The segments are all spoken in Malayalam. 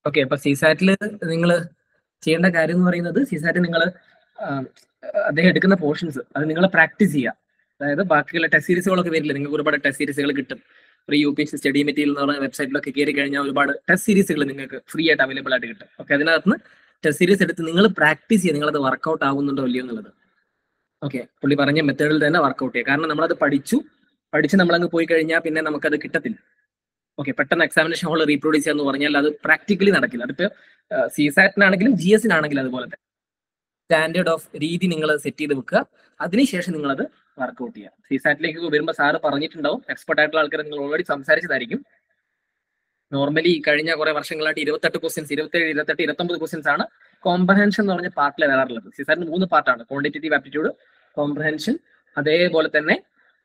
ഓക്കെ അപ്പൊ സിസാറ്റിൽ നിങ്ങൾ ചെയ്യേണ്ട കാര്യം എന്ന് പറയുന്നത് സിസാറ്റ് നിങ്ങൾ അദ്ദേഹം എടുക്കുന്ന പോർഷൻസ് അത് നിങ്ങൾ പ്രാക്ടീസ് ചെയ്യുക അതായത് ബാക്കിയുള്ള ടെസ്റ്റ് സീരീസുകളൊക്കെ വരില്ല നിങ്ങൾക്ക് ഒരുപാട് ടെസ്റ്റ് സീരീസുകൾ കിട്ടും free U P S study material എന്ന് പറഞ്ഞ വെബ്സൈറ്റിലൊക്കെ കയറി കഴിഞ്ഞാൽ ഒരുപാട് ടെസ്റ്റ് സീരീസുകൾ നിങ്ങൾക്ക് ഫ്രീ ആയിട്ട് അവൈലബിൾ ആയിട്ട് കിട്ടും ഓക്കെ അതിനകത്ത് നിന്ന് ടെസ്റ്റ് സീരീസ് എടുത്ത് നിങ്ങൾ പ്രാക്ടീസ് ചെയ്യുക നിങ്ങളത് വർക്കൗട്ട് ആവുന്നുണ്ടോ ഇല്ലയോ എന്നുള്ളത് ഓക്കെ പുള്ളി പറഞ്ഞ മെത്തേഡിൽ തന്നെ വർക്കൗട്ട് ചെയ്യുക കാരണം നമ്മളത് പഠിച്ചു പഠിച്ച് നമ്മളങ്ങ് പോയി കഴിഞ്ഞാൽ പിന്നെ നമുക്കത് കിട്ടത്തില്ല ഓക്കെ പെട്ടെന്ന് എക്സാമിനേഷൻ ഹോൾ റീപ്രൊഡ്യൂസ് ചെയ്യാന്ന് പറഞ്ഞാൽ അത് പ്രാക്ടിക്കലി നടക്കില്ല അതിപ്പോ സി സാറ്റിനാണെങ്കിലും ജി എസിനാണെങ്കിലും അതുപോലെ തന്നെ സ്റ്റാൻഡേർഡ് ഓഫ് രീതി നിങ്ങൾ സെറ്റ് ചെയ്ത് വെക്കുക അതിനുശേഷം നിങ്ങൾ അത് വർക്കൗട്ട് ചെയ്യുക സി സാറ്റിലേക്ക് വരുമ്പോൾ സാറ് പറഞ്ഞിട്ടുണ്ടാവും എക്സ്പെർട്ട് ആയിട്ടുള്ള ആൾക്കാർ നിങ്ങൾ ഓൾറെഡി സംസാരിച്ചതായിരിക്കും നോർമലി കഴിഞ്ഞ കുറെ വർഷങ്ങളായിട്ട് ഇരുപത്തെട്ട് ക്വസ്റ്റ്യൻസ് ഇരുപത്തേഴ് ഇരുപത്തെട്ട് ഇരുപത്തൊമ്പത് ക്വസ്റ്റ്യൻസ് ആണ് കോംപ്രഹെൻഷൻ എന്ന് പറഞ്ഞ പാർട്ടിൽ വരാറുള്ളത് സി സാറ്റിന് മൂന്ന് പാർട്ടാണ് ക്വാണ്ടിറ്റേറ്റീവ് ആപ്റ്റിറ്റ്യൂഡ് കോംപ്രഹെൻഷൻ അതേപോലെ തന്നെ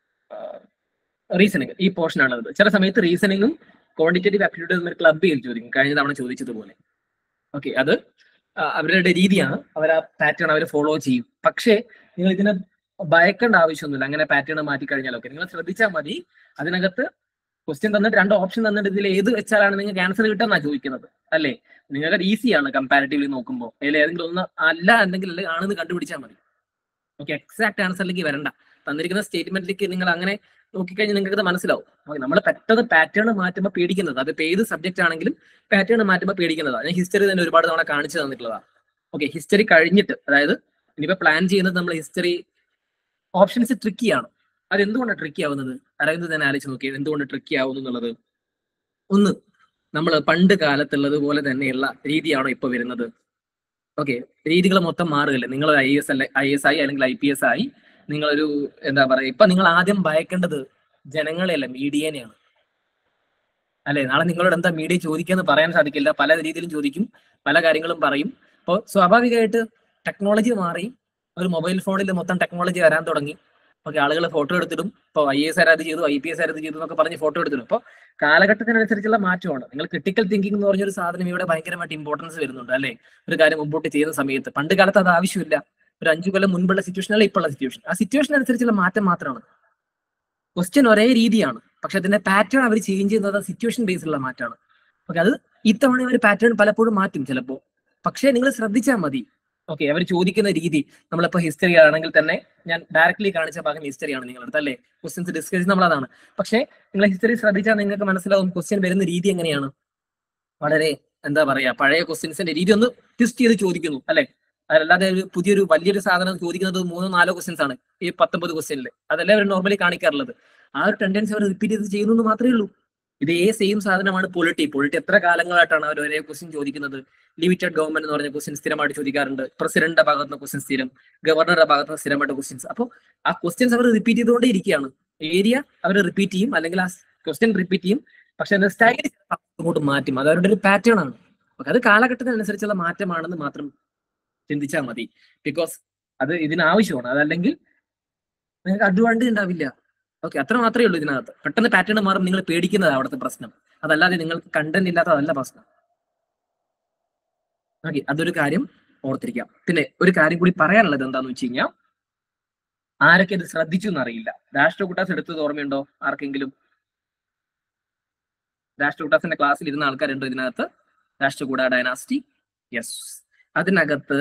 റീസണിങ് ഈ പോർഷൻ ആണുള്ളത് ചില സമയത്ത് റീസണിങ്ങും ക്വാണ്ടിറ്റേറ്റീവ് ആപ്റ്റിറ്റ്യൂഡ് തമ്മിൽ ക്ലബ് ചെയ്ത് ചോദിക്കും കഴിഞ്ഞ തവണ ചോദിച്ചതുപോലെ ഓക്കെ അത് ആ, അവരുടെ രീതിയാണ് അവർ ആ പാറ്റേൺ അവർ ഫോളോ ചെയ്യും പക്ഷേ നിങ്ങൾ ഇതിനെ ഭയക്കേണ്ട ആവശ്യമൊന്നുമില്ല അങ്ങനെ പാറ്റേൺ മാറ്റി കഴിഞ്ഞാലൊക്കെ നിങ്ങൾ ശ്രദ്ധിച്ചാൽ മതി അതിനകത്ത് ക്വസ്റ്റ്യൻ തന്നിട്ട് രണ്ട് ഓപ്ഷൻ തന്നിട്ട് ഇതിൽ ഏത് വെച്ചാലാണ് നിങ്ങൾക്ക് ആൻസർ കിട്ടാന്നാ ചോദിക്കുന്നത് അല്ലേ നിങ്ങൾക്ക് ഈസിയാണ് കമ്പാരിറ്റീവ്ലി നോക്കുമ്പോൾ അതിൽ ഏതെങ്കിലും ഒന്ന് അല്ല എന്തെങ്കിലും അല്ലെങ്കിൽ ആണെന്ന് കണ്ടുപിടിച്ചാൽ മതി ഓക്കെ എക്സാക്ട് ആൻസറിലേക്ക് വരണ്ട തന്നിരിക്കുന്ന സ്റ്റേറ്റ്മെന്റിലേക്ക് നിങ്ങൾ അങ്ങനെ നോക്കിക്കഴിഞ്ഞാൽ നിങ്ങൾക്ക് അത് മനസ്സിലാവും നമ്മൾ പെട്ടെന്ന് പാറ്റേൺ മാറ്റുമ്പോൾ പേടിക്കുന്നത് അതിപ്പോ ഏത് സബ്ജക്റ്റ് ആണെങ്കിലും പാറ്റേൺ മാറ്റുമ്പോൾ പേടിക്കുന്നതാണ് ഞാൻ ഹിസ്റ്ററി തന്നെ ഒരുപാട് തവണ കാണിച്ചു തന്നിട്ടുള്ളതാണ് ഓക്കെ ഹിസ്റ്ററി കഴിഞ്ഞിട്ട് അതായത് ഇനിയിപ്പോ പ്ലാൻ ചെയ്യുന്നത് നമ്മൾ ഹിസ്റ്ററി ഓപ്ഷൻസ് ട്രിക്കിയാണ് അത് എന്തുകൊണ്ടാണ് ട്രിക്കി ആവുന്നത് അരവിന്ദ് തന്നെ ആലോചിച്ച് നോക്കിയത് എന്തുകൊണ്ട് ട്രിക്കി ആവുന്നു എന്നുള്ളത് ഒന്ന് നമ്മൾ പണ്ട് കാലത്തുള്ളത് പോലെ തന്നെയുള്ള രീതിയാണോ ഇപ്പൊ വരുന്നത് ഓക്കെ രീതികൾ മൊത്തം മാറുകയല്ലേ നിങ്ങൾ ഐ എസ് അല്ലെ ഐ എസ് ആയി അല്ലെങ്കിൽ ഐ പി എസ് ആയി നിങ്ങളൊരു എന്താ പറയുക ഇപ്പൊ നിങ്ങൾ ആദ്യം ഭയക്കേണ്ടത് ജനങ്ങളെയല്ല മീഡിയനെയാണ് അല്ലെ നാളെ നിങ്ങളോട് എന്താ മീഡിയ ചോദിക്കാന്ന് പറയാൻ സാധിക്കില്ല പല രീതിയിലും ചോദിക്കും പല കാര്യങ്ങളും പറയും അപ്പോൾ സ്വാഭാവികമായിട്ട് ടെക്നോളജി മാറി ഒരു മൊബൈൽ ഫോണിൽ മൊത്തം ടെക്നോളജി വരാൻ തുടങ്ങി ഓക്കെ ആളുകൾ ഫോട്ടോ എടുത്തിടും ഇപ്പോൾ ഐ എസ് ആരത് ചെയ്തു ഐ പി എസ് ആരത് ചെയ്തു എന്നൊക്കെ പറഞ്ഞ് ഫോട്ടോ എടുത്തിടും അപ്പോൾ കാലഘട്ടത്തിനനുസരിച്ചുള്ള മാറ്റമാണ് നിങ്ങൾ ക്രിട്ടിക്കൽ തിങ്കിങ് എന്ന് പറഞ്ഞൊരു സാധനം ഇവിടെ ഭയങ്കരമായിട്ട് ഇമ്പോർട്ടൻസ് വരുന്നുണ്ട് അല്ലേ ഒരു കാര്യം മുമ്പോട്ട് ചെയ്യുന്ന സമയത്ത് പണ്ട് കാലത്ത് അത് ആവശ്യമില്ല ഒരു അഞ്ചു കൊല്ലം മുൻപുള്ള സിറ്റുവേഷൻ അല്ല ഇപ്പോഴുള്ള സിറ്റുവേഷൻ ആ സിറ്റുവേഷൻ അനുസരിച്ചുള്ള മാറ്റം മാത്രമാണ് ക്വസ്റ്റ്യൻ ഒരേ രീതിയാണ് പക്ഷെ അതിന്റെ പാറ്റേൺ അവർ ചേഞ്ച് ചെയ്യുന്നത് സിറ്റുവേഷൻ ബേസിലുള്ള മാറ്റമാണ് ഓക്കെ അത് ഇത്തവണ ഒരു പാറ്റേൺ പലപ്പോഴും മാറ്റും ചിലപ്പോൾ പക്ഷേ നിങ്ങൾ ശ്രദ്ധിച്ചാൽ മതി ഓക്കെ അവർ ചോദിക്കുന്ന രീതി നമ്മളിപ്പോ ഹിസ്റ്ററി ആണെങ്കിൽ തന്നെ ഞാൻ ഡയറക്ട്ലി കാണിച്ച ഭാഗം ഹിസ്റ്ററിയാണ് നിങ്ങളടുത്ത് അല്ലേ ക്വസ്റ്റ്യൻസ് ഡിസ്കസ് നമ്മൾ അതാണ് പക്ഷേ നിങ്ങൾ ഹിസ്റ്ററി ശ്രദ്ധിച്ചാൽ നിങ്ങൾക്ക് മനസ്സിലാവും ക്വസ്റ്റ്യൻ വരുന്ന രീതി എങ്ങനെയാണ് വളരെ എന്താ പറയാ പഴയ ക്വസ്റ്റ്യൻസിന്റെ രീതി ഒന്ന് ട്വിസ്റ്റ് ചെയ്ത് ചോദിക്കുന്നു അല്ലെ അതല്ലാതെ ഒരു പുതിയൊരു വലിയൊരു സാധനം ചോദിക്കുന്നത് മൂന്നോ നാലോ ക്വസ്റ്റ്യൻസ് ആണ് ഈ പത്തൊമ്പത് ക്വസ്റ്റ്യനിൽ അതല്ലേ അവർ നോർമലി കാണിക്കാറുള്ളത് ആ ഒരു ടെൻഡൻസി അവർ റിപ്പീറ്റ് ചെയ്ത് ചെയ്യുന്നു എന്ന് മാത്രമേ ഉള്ളൂ ഇതേ സെയിം സാധനമാണ് പൊളിറ്റി പൊളിറ്റി എത്ര കാലങ്ങളായിട്ടാണ് അവർ ഒരേ ക്വസ്റ്റ്യൻ ചോദിക്കുന്നത് ലിമിറ്റഡ് ഗവൺമെന്റ് എന്ന് പറഞ്ഞ ക്വസ്റ്റ്യൻ സ്ഥിരമായിട്ട് ചോദിക്കാറുണ്ട് പ്രസിഡന്റിന്റെ ഭാഗത്ത് നിന്ന് ക്വസ്റ്റ്യൻ സ്ഥിരം ഗവർണറുടെ ഭാഗത്ത് നിന്ന് സ്ഥിരമായിട്ട് ക്വസ്റ്റ്യൻസ് അപ്പോൾ ആ ക്വസ്റ്റ്യൻസ് അവർ റിപ്പീറ്റ് ചെയ്തുകൊണ്ടേ ഇരിക്കുകയാണ് ഏരിയ അവർ റിപ്പീറ്റ് ചെയ്യും അല്ലെങ്കിൽ ആ ക്വസ്റ്റ്യൻ റിപ്പീറ്റ് ചെയ്യും പക്ഷെ അതിന്റെ സ്റ്റൈൽ അങ്ങോട്ട് മാറ്റും അത് അവരുടെ ഒരു പാറ്റേൺ ആണ് ഓക്കെ അത് കാലഘട്ടത്തിനനുസരിച്ചുള്ള മാറ്റമാണെന്ന് മാത്രം ചിന്തിച്ചാൽ മതി ബിക്കോസ് അത് ഇതിനാവശ്യമാണ് അതല്ലെങ്കിൽ നിങ്ങൾക്ക് അഡ്വാൻറ്റേജ് ഉണ്ടാവില്ല ഓക്കെ അത്ര മാത്രമേ ഉള്ളൂ ഇതിനകത്ത് പെട്ടെന്ന് പാറ്റേൺ മാറും നിങ്ങൾ പേടിക്കുന്നത് അവിടുത്തെ പ്രശ്നം അതല്ലാതെ നിങ്ങൾക്ക് കണ്ടന്റ് ഇല്ലാത്തതല്ല പ്രശ്നം ഓക്കെ അതൊരു കാര്യം ഓർത്തിരിക്കാം പിന്നെ ഒരു കാര്യം കൂടി പറയാനുള്ളത് എന്താന്ന് വെച്ച് കഴിഞ്ഞാൽ ആരൊക്കെ ഇത് ശ്രദ്ധിച്ചു എന്നറിയില്ല രാഷ്ട്രകൂട്ടാസ് എടുത്തത് ഓർമ്മയുണ്ടോ ആർക്കെങ്കിലും രാഷ്ട്രകൂട്ടാസിന്റെ ക്ലാസ്സിൽ ഇരുന്ന ആൾക്കാരുണ്ടോ ഇതിനകത്ത് രാഷ്ട്രകൂട ഡൈനാസ്റ്റി യെസ് അതിനകത്ത്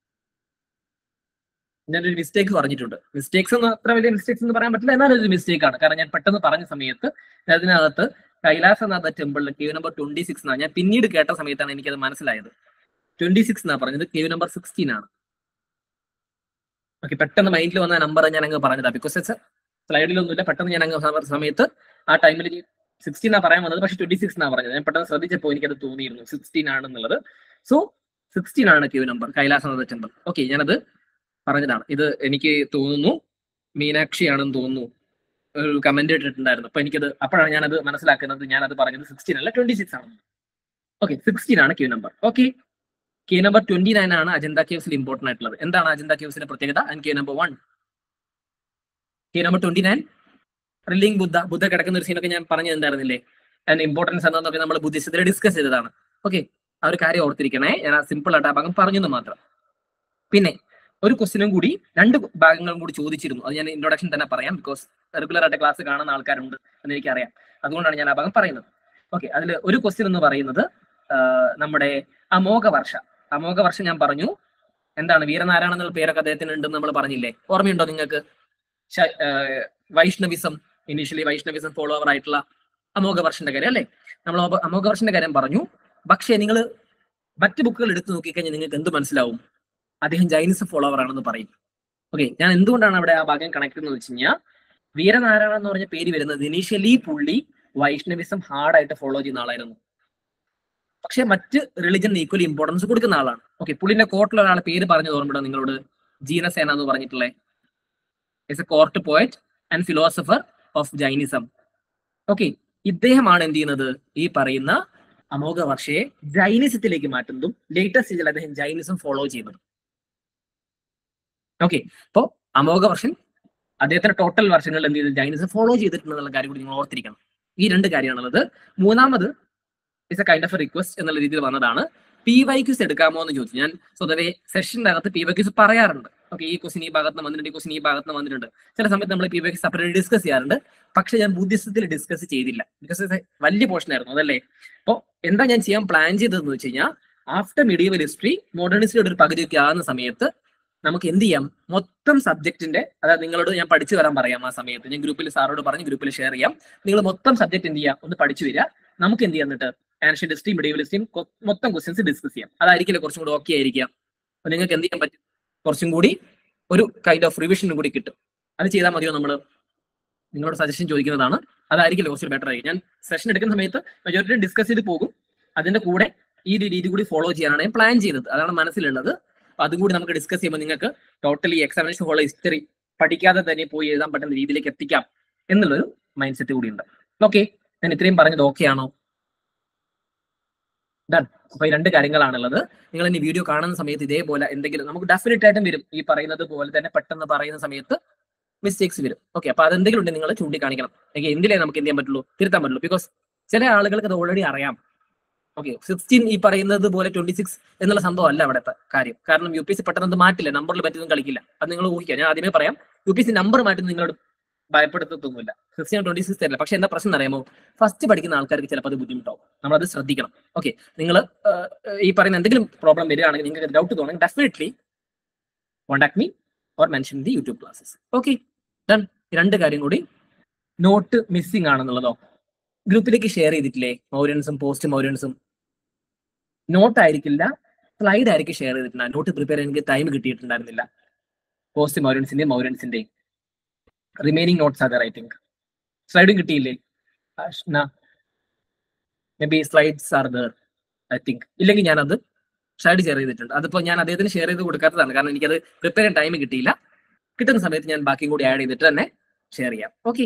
ഞാനൊരു മിസ്റ്റേക്ക് പറഞ്ഞിട്ടുണ്ട് മിസ്റ്റേക്സ് ഒന്നും അത്ര വലിയ മിസ്റ്റേക്സ് എന്ന് പറയാൻ പറ്റില്ല എന്നാലും ഒരു മിസ്റ്റേക്ക് ആണ് കാരണം ഞാൻ പെട്ടെന്ന് പറഞ്ഞ സമയത്ത് അതിനകത്ത് കൈലാസനാഥ ടെമ്പിളിൽ കേവ് നമ്പർ ട്വന്റി സിക്സ് എന്നാണ് ഞാൻ പിന്നീട് കേട്ട സമയത്താണ് എനിക്കത് മനസ്സിലായത് ട്വന്റി സിക്സ് എന്നാ പറഞ്ഞത് കേവ് നമ്പർ സിക്സ്റ്റീൻ ആണ് ഓക്കെ പെട്ടെന്ന് മൈൻഡിൽ വന്ന നമ്പർ ഞാൻ അങ്ങ് പറഞ്ഞതാ ബിക്കോസ് സ്ലൈഡിലൊന്നുമില്ല പെട്ടെന്ന് ഞാൻ അങ്ങ് പറഞ്ഞ സമയത്ത് ആ ടൈമിൽ സിക്സ്റ്റീൻ ആ പറയാൻ വന്നത് പക്ഷെ ട്വന്റി സിക്സ് എന്നാ പറഞ്ഞത് ഞാൻ പെട്ടെന്ന് ശ്രദ്ധിച്ചപ്പോൾ എനിക്കത് തോന്നിയിരുന്നു സിക്സ്റ്റീൻ ആണെന്നുള്ളത് സോ സിക്സ്റ്റീൻ ആണ് Q number Kailasanatha temple okay ഞാനത് പറഞ്ഞതാണ് ഇത് എനിക്ക് തോന്നുന്നു മീനാക്ഷി ആണെന്ന് തോന്നുന്നു ഒരു കമന്റ് ഇട്ടിട്ടുണ്ടായിരുന്നു അപ്പൊ എനിക്കത് അപ്പോഴാണ് ഞാനത് മനസ്സിലാക്കുന്നത് ഞാനത് പറഞ്ഞത് സിക്സ്റ്റീൻ അല്ല ട്വന്റി സിക്സ് ആണ് ഓക്കെ സിക്സ്റ്റീൻ ആണ് Q number okay Q number twenty nine ആണ് അജന്ത കേവ്സിൽ ഇമ്പോർട്ടന്റ് ആയിട്ടുള്ളത് എന്താണ് അജന്ത കേവ്സിന്റെ പ്രത്യേകത and Q number one Q number twenty nine reclining Buddha Buddha കിടക്കുന്ന ഒരു സീനൊക്കെ ഞാൻ പറഞ്ഞു തന്നിരുന്നില്ലേ അതിന്റെ ഇമ്പോർട്ടൻസ് എന്താണെന്നൊക്കെ നമ്മൾ ബുദ്ധിസത്തിൽ ഡിസ്കസ് ചെയ്തതാണ് ഓക്കെ ആ ഒരു കാര്യം ഓർത്തിരിക്കണേ ഞാൻ സിമ്പിൾ ആയിട്ട് ആ ഭാഗം പറഞ്ഞെന്ന് മാത്രം പിന്നെ ഒരു ക്വസ്റ്റിനും കൂടി രണ്ട് ഭാഗങ്ങളും കൂടി ചോദിച്ചിരുന്നു അത് ഞാൻ ഇൻട്രൊഡക്ഷൻ തന്നെ പറയാം ബിക്കോസ് റെഗുലർ ആയിട്ട് ക്ലാസ് കാണുന്ന ആൾക്കാരുണ്ട് എന്ന് എനിക്കറിയാം അതുകൊണ്ടാണ് ഞാൻ ആ ഭാഗം പറയുന്നത് ഓക്കെ അതിൽ ഒരു ക്വസ്റ്റ്യൻ എന്ന് പറയുന്നത് ആ, നമ്മുടെ അമോഘ വർഷ അമോഘ വർഷം ഞാൻ പറഞ്ഞു എന്താണ് വീരനാരായണ എന്നുള്ള പേരൊക്കെ അദ്ദേഹത്തിന് ഉണ്ടെന്ന് നമ്മൾ പറഞ്ഞില്ലേ ഓർമ്മയുണ്ടോ നിങ്ങൾക്ക് ശ- ആ, വൈഷ്ണവിസം ഇനീഷ്യലി വൈഷ്ണവിസം ഫോളോവർ ആയിട്ടുള്ള അമോഘ വർഷന്റെ കാര്യം അല്ലേ നമ്മൾ അമോ- അമോഘ വർഷന്റെ കാര്യം പറഞ്ഞു പക്ഷേ നിങ്ങൾ മറ്റ് ബുക്കുകൾ എടുത്തു നോക്കിക്കഴിഞ്ഞാൽ നിങ്ങൾക്ക് എന്ത് മനസ്സിലാവും അദ്ദേഹം ജൈനിസം ഫോളോവർ ആണെന്ന് പറയും ഓക്കെ ഞാൻ എന്തുകൊണ്ടാണ് അവിടെ ആ ഭാഗം കണക്ട് എന്ന് വെച്ച് കഴിഞ്ഞാൽ വീരനാരായണ എന്ന് പറഞ്ഞ പേര് വരുന്നത് ഇനീഷ്യലി പുള്ളി വൈഷ്ണവിസം ഹാർഡായിട്ട് ഫോളോ ചെയ്യുന്ന ആളായിരുന്നു പക്ഷെ മറ്റ് റിലിജൻ ഈക്വലി ഇമ്പോർട്ടൻസ് കൊടുക്കുന്ന ആളാണ് ഓക്കെ പുള്ളിന്റെ കോർട്ടിൽ ഒരാളെ പേര് പറഞ്ഞു ഓർമ്മ നിങ്ങളോട് ജീനസേന എന്ന് പറഞ്ഞിട്ടുള്ള is a court poet and philosopher of Jainism okay ഇദ്ദേഹമാണ് എന്ത് ചെയ്യുന്നത് ഈ പറയുന്ന അമോഘ വർഷയെ ജൈനിസത്തിലേക്ക് മാറ്റുന്നതും ലേറ്റസ്റ്റ് സ്റ്റേജിൽ അദ്ദേഹം ജൈനിസം ഫോളോ ചെയ്യുന്നതും ഓക്കെ അപ്പോ അമോഘ വർഷൻ അദ്ദേഹത്തിന്റെ ടോട്ടൽ വർഷങ്ങളിൽ എന്ത് ചെയ്ത് ജൈനിസം ഫോളോ ചെയ്തിട്ടുണ്ടെന്നുള്ള കാര്യം കൂടി നിങ്ങൾ ഓർത്തിരിക്കണം ഈ രണ്ട് കാര്യമാണുള്ളത് മൂന്നാമത് is a kind of request എന്നുള്ള രീതിയിൽ വന്നതാണ് പി വൈ ക്യൂസ് എടുക്കാമോ എന്ന് ചോദിച്ചു ഞാൻ സ്വതവേ സെഷന്റെ അകത്ത് പി വൈ ക്യൂസ് പറയാറുണ്ട് ഓക്കെ ഈ ക്വസ്റ്റിൻ ഈ ഭാഗത്ത് നിന്ന് വന്നിട്ടുണ്ട് ഈ ക്വസ്റ്റിൻ ഈ ഭാഗത്ത് നിന്ന് വന്നിട്ടുണ്ട് ചില സമയത്ത് നമ്മൾ P Y Qs separate discuss ചെയ്യാറുണ്ട് പക്ഷെ ഞാൻ ബുദ്ധിസത്തിൽ ഡിസ്കസ് ചെയ്തില്ല ബിക്കോസ് വലിയ പോർഷൻ ആയിരുന്നു അതല്ലേ അപ്പോൾ എന്താ ഞാൻ ചെയ്യാൻ പ്ലാൻ ചെയ്തതെന്ന് വെച്ച് കഴിഞ്ഞാൽ ആഫ്റ്റർ മിഡീവൽ ഹിസ്റ്ററി മോഡേണിസ്റ്റിയുടെ ഒരു പകുതിയൊക്കെ ആകുന്ന സമയത്ത് നമുക്ക് എന്ത് ചെയ്യാം മൊത്തം സബ്ജക്റ്റിന്റെ അതായത് നിങ്ങളോട് ഞാൻ പഠിച്ചു വരാൻ പറയാം ആ സമയത്ത് ഞാൻ ഗ്രൂപ്പിൽ സാറോട് പറഞ്ഞ് ഗ്രൂപ്പിൽ ഷെയർ ചെയ്യാം നിങ്ങൾ മൊത്തം സബ്ജക്ട് എന്ത് ചെയ്യാം ഒന്ന് പഠിച്ചു വരിക നമുക്ക് എന്ത് ചെയ്യാം എന്നിട്ട് ആൻഷ്യൻ ഹിസ്റ്ററി മിഡീവൽ ഹിസ്റ്ററിയും മൊത്തം ക്വസ്റ്റ്യൻസ് ഡിസ്കസ് ചെയ്യാം അതായിരിക്കില്ല കുറച്ചും കൂടി ഓക്കെ ആയിരിക്കാം അപ്പൊ നിങ്ങൾക്ക് എന്ത് ചെയ്യാൻ പറ്റും കുറച്ചും കൂടി ഒരു കൈൻഡ് ഓഫ് റിവിഷനും കൂടി കിട്ടും അത് ചെയ്താൽ മതിയോ നമ്മൾ നിങ്ങളോട് സജഷൻ ചോദിക്കുന്നതാണ് അതായിരിക്കില്ല കുറച്ച് ബെറ്റർ ആയി ഞാൻ സെഷൻ എടുക്കുന്ന സമയത്ത് മെജോറിറ്റി ഡിസ്കസ് ചെയ്ത് പോകും അതിന്റെ കൂടെ ഈ ഒരു രീതി കൂടി ഫോളോ ചെയ്യാനാണ് ഞാൻ പ്ലാൻ ചെയ്തത് അതാണ് മനസ്സിലുള്ളത് അപ്പൊ അതും കൂടി നമുക്ക് ഡിസ്കസ് ചെയ്യുമ്പോൾ നിങ്ങൾക്ക് ടോട്ടലി എക്സാമിനേഷൻ ഹോൾ ഹിസ്റ്ററി പഠിക്കാതെ തന്നെ പോയി എഴുതാൻ പറ്റുന്ന രീതിയിലേക്ക് എത്തിക്കാം എന്നുള്ളൊരു മൈൻഡ് സെറ്റ് കൂടി ഉണ്ട് ഓക്കെ ഞാൻ ഇത്രയും പറഞ്ഞത് ഓക്കെ ആണോ ഡൺ അപ്പൊ ഈ രണ്ട് കാര്യങ്ങളാണുള്ളത് നിങ്ങൾ ഇനി വീഡിയോ കാണുന്ന സമയത്ത് ഇതേപോലെ എന്തെങ്കിലും നമുക്ക് ഡെഫിനറ്റ് ആയിട്ടും വരും ഈ പറയുന്നത് പോലെ തന്നെ പെട്ടെന്ന് പറയുന്ന സമയത്ത് മിസ്റ്റേക്സ് വരും ഓക്കെ അപ്പൊ അതെന്തെങ്കിലും ഉണ്ടെങ്കിൽ നിങ്ങൾ ചൂണ്ടിക്കാണിക്കണം ഓക്കെ എന്തിലേ നമുക്ക് എന്ത് ചെയ്യാൻ പറ്റുള്ളൂ തിരുത്താൻ പറ്റുള്ളൂ ബിക്കോസ് ചില ആളുകൾക്ക് അത് ഓൾറെഡി അറിയാം ഓക്കെ സിക്സ്റ്റീൻ ഈ പറയുന്നത് പോലെ ട്വന്റി സിക്സ് എന്നുള്ള സംഭവം അല്ല അവിടുത്തെ കാര്യം കാരണം യു പി സി പെട്ടെന്ന് അത് മാറ്റില്ല നമ്പറിൽ പറ്റിയൊന്നും കളിക്കില്ല അത് നിങ്ങൾ ഊഹിക്കുക ഞാൻ ആദ്യമേ പറയാം യു പി സി നമ്പർ മാറ്റുന്നത് നിങ്ങളോട് ഭയപ്പെടുത്തൊന്നുമില്ല സിക്സ്റ്റീൻ ട്വന്റി സിക്സ് തരില്ല പക്ഷെ എന്താ പ്രശ്നം അറിയാമോ ഫസ്റ്റ് പഠിക്കുന്ന ആൾക്കാർക്ക് ചിലപ്പോൾ അത് ബുദ്ധിമുട്ടാവും നമ്മളത് ശ്രദ്ധിക്കണം ഓക്കെ നിങ്ങൾ ഈ പറയുന്ന എന്തെങ്കിലും പ്രോബ്ലം വരികയാണെങ്കിൽ നിങ്ങൾക്ക് ഡൗട്ട് തോന്നുമെങ്കിൽ definitely contact me or mention the YouTube classes okay done രണ്ട് കാര്യം കൂടി നോട്ട് മിസ്സിംഗ് ആണെന്നുള്ളതോ ഗ്രൂപ്പിലേക്ക് ഷെയർ ചെയ്തിട്ടില്ലേ മൗര്യൻസും പോസ്റ്റ് മൗര്യൻസും നോട്ട് ആയിരിക്കില്ല സ്ലൈഡ് ആയിരിക്കും ഷെയർ ചെയ്തിട്ടുണ്ടാകും നോട്ട് പ്രിപ്പയർ ചെയ്യാൻ എനിക്ക് ടൈം കിട്ടിയിട്ടുണ്ടായിരുന്നില്ല പോസ്റ്റ് മൗര്യൻസിന്റെയും മൗര്യൻസിന്റെയും remaining notes other I think സ്ലൈഡും കിട്ടിയില്ലേ may be slides are there I think ഇല്ലെങ്കിൽ ഞാനത് സ്ലൈഡ് ഷെയർ ചെയ്തിട്ടുണ്ട് അതിപ്പോ ഞാൻ അദ്ദേഹത്തിന് ഷെയർ ചെയ്ത് കൊടുക്കാത്തതാണ് കാരണം എനിക്കത് പ്രിപ്പയർ ചെയ്യാൻ ടൈം കിട്ടിയില്ല കിട്ടുന്ന സമയത്ത് ഞാൻ ബാക്കിയും കൂടി ആഡ് ചെയ്തിട്ട് തന്നെ ഷെയർ ചെയ്യാം ഓക്കെ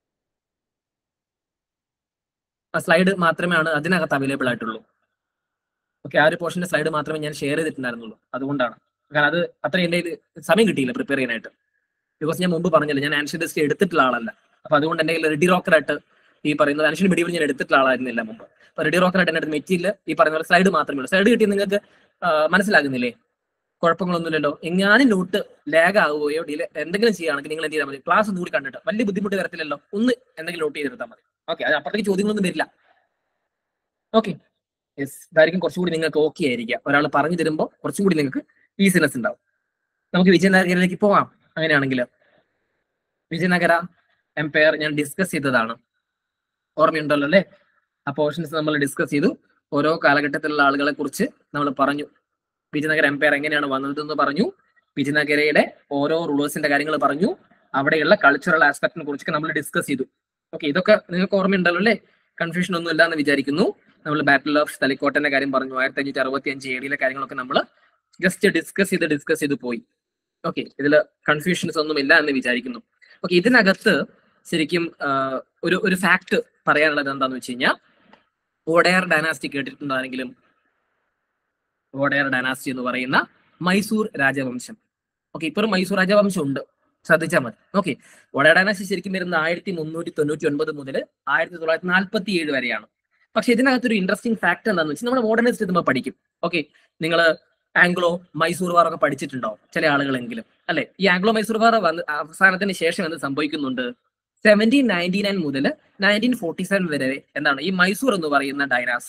ആ സ്ലൈഡ് മാത്രമേ ആണ് അതിനകത്ത് അവൈലബിൾ ആയിട്ടുള്ളൂ ഓക്കെ ആ ഒരു പോർഷന്റെ സ്ലൈഡ് മാത്രമേ ഞാൻ ഷെയർ ചെയ്തിട്ടുണ്ടായിരുന്നുള്ളൂ അതുകൊണ്ടാണ് കാരണം അത് അത്ര എൻ്റെ കയ്യില് സമയം കിട്ടിയില്ല പ്രിപ്പയർ ചെയ്യാനായിട്ട് ബിക്കോസ് ഞാൻ മുമ്പ് പറഞ്ഞില്ല ഞാൻ ആൻഷ്യൻ ടെസ്റ്റ് എടുത്തിട്ടുള്ള ആളല്ല അപ്പൊ അതുകൊണ്ട് എൻ്റെ കയ്യിൽ റെഡി റോക്കറായിട്ട് ഈ പറയുന്നത് ആൻഷ്യൻ മിഡിയിൽ ഞാൻ എടുത്തിട്ടുള്ള ആളായിരുന്നില്ല മുമ്പ് അപ്പൊ റെഡി റോക്കറായിട്ട് എൻ്റെ അടുത്ത് മെറ്റീരിയൽ ഈ പറയുന്ന പോലെ സ്ലൈഡ് മാത്രമേ ഉള്ളൂ സ്ലൈഡ് കിട്ടി നിങ്ങൾക്ക് ആ, മനസ്സിലാകുന്നില്ലേ കുഴപ്പങ്ങളൊന്നുമില്ലല്ലോ എങ്ങാനും നോട്ട് ലാഗ് ആവുകയോ ഡിലേ എന്തെങ്കിലും ചെയ്യുകയാണെങ്കിൽ നിങ്ങൾ എന്ത് ചെയ്താൽ മതി ക്ലാസ് ഒന്നുകൂടി കണ്ടിട്ട് വലിയ ബുദ്ധിമുട്ട് വരത്തില്ലല്ലോ ഒന്ന് എന്തെങ്കിലും നോട്ട് ചെയ്തെടുത്താൽ മതി ഓക്കെ അത് അപ്പുറത്തേക്ക് ചോദ്യങ്ങളൊന്നും വരില്ല ഓക്കെ യെസ് ഇതായിരിക്കും കുറച്ചുകൂടി നിങ്ങൾക്ക് ഓക്കെ ആയിരിക്കാം ഒരാൾ പറഞ്ഞു തരുമ്പോൾ കുറച്ചും കൂടി നിങ്ങൾക്ക് ഈസിനെസ് ഉണ്ടാവും നമുക്ക് വിജയനഗരയിലേക്ക് പോവാം അങ്ങനെയാണെങ്കിൽ വിജയനഗര എംപയർ ഞാൻ ഡിസ്കസ് ചെയ്തതാണ് ഓർമ്മയുണ്ടല്ലോ അല്ലേ ആ പോർഷൻസ് നമ്മൾ ഡിസ്കസ് ചെയ്തു ഓരോ കാലഘട്ടത്തിലുള്ള ആളുകളെ കുറിച്ച് നമ്മൾ പറഞ്ഞു വിജയനഗര എംപയർ എങ്ങനെയാണ് വന്നതെന്ന് പറഞ്ഞു വിജയനഗരയുടെ ഓരോ റൂളേഴ്സിന്റെ കാര്യങ്ങൾ പറഞ്ഞു അവിടെയുള്ള കൾച്ചറൽ ആസ്പെക്ടിനെ കുറിച്ചൊക്കെ നമ്മൾ ഡിസ്കസ് ചെയ്തു ഓക്കെ ഇതൊക്കെ നിങ്ങൾക്ക് ഓർമ്മയുണ്ടല്ലോ അല്ലേ കൺഫ്യൂഷൻ ഒന്നും ഇല്ല എന്ന് വിചാരിക്കുന്നു നമ്മൾ ബാറ്റിൽ ഓഫ് തലിക്കോട്ടന്റെ കാര്യം പറഞ്ഞു ആയിരത്തി അഞ്ഞൂറ്റി അറുപത്തി അഞ്ച് ഏടിയിലെ കാര്യങ്ങളൊക്കെ നമ്മൾ ജസ്റ്റ് ഡിസ്കസ് ചെയ്ത് ഡിസ്കസ് ചെയ്ത് പോയി ഓക്കെ ഇതിൽ കൺഫ്യൂഷൻസ് ഒന്നും ഇല്ല എന്ന് വിചാരിക്കുന്നു ഓക്കെ ഇതിനകത്ത് ശരിക്കും ആ, ഒരു ഒരു ഫാക്ട് പറയാനുള്ളത് എന്താന്ന് വെച്ച് കഴിഞ്ഞാൽ ഓഡയർ ഡൈനാസ്റ്റി കേട്ടിട്ടുണ്ടാണെങ്കിലും ഓഡയർ ഡൈനാസ്റ്റി എന്ന് പറയുന്ന മൈസൂർ രാജവംശം ഓക്കെ ഇപ്പോഴും മൈസൂർ രാജവംശം ഉണ്ട് ശ്രദ്ധിച്ചാൽ മതി ഓക്കെ ഓഡയർ ഡൈനാസ്റ്റി ശരിക്കും വരുന്നത് ആയിരത്തി മുന്നൂറ്റി തൊണ്ണൂറ്റി ഒൻപത് മുതൽ ആയിരത്തി തൊള്ളായിരത്തി നാൽപ്പത്തി ഏഴ് വരെയാണ് പക്ഷെ ഇതിനകത്തൊരു ഇൻട്രസ്റ്റിംഗ് ഫാക്ട് എന്താണെന്ന് വെച്ചാൽ നമ്മൾ മോഡേണിസ്റ്റ് നമ്മൾ പഠിക്കും ഓക്കെ നിങ്ങൾ ആംഗ്ലോ മൈസൂർ വാർ ഒക്കെ പഠിച്ചിട്ടുണ്ടാവും ചില ആളുകളെങ്കിലും അല്ലെ ഈ ആംഗ്ലോ മൈസൂർ വാർ വന്ന് അവസാനത്തിന് ശേഷം എന്ത് സംഭവിക്കുന്നുണ്ട് സെവൻറ്റീൻ നയൻറ്റി നയൻ മുതൽ നയൻറ്റീൻ ഫോർട്ടി സെവൻ വരെ എന്താണ് ഈ മൈസൂർ എന്ന് പറയുന്ന ഡൈനാസ്റ്റി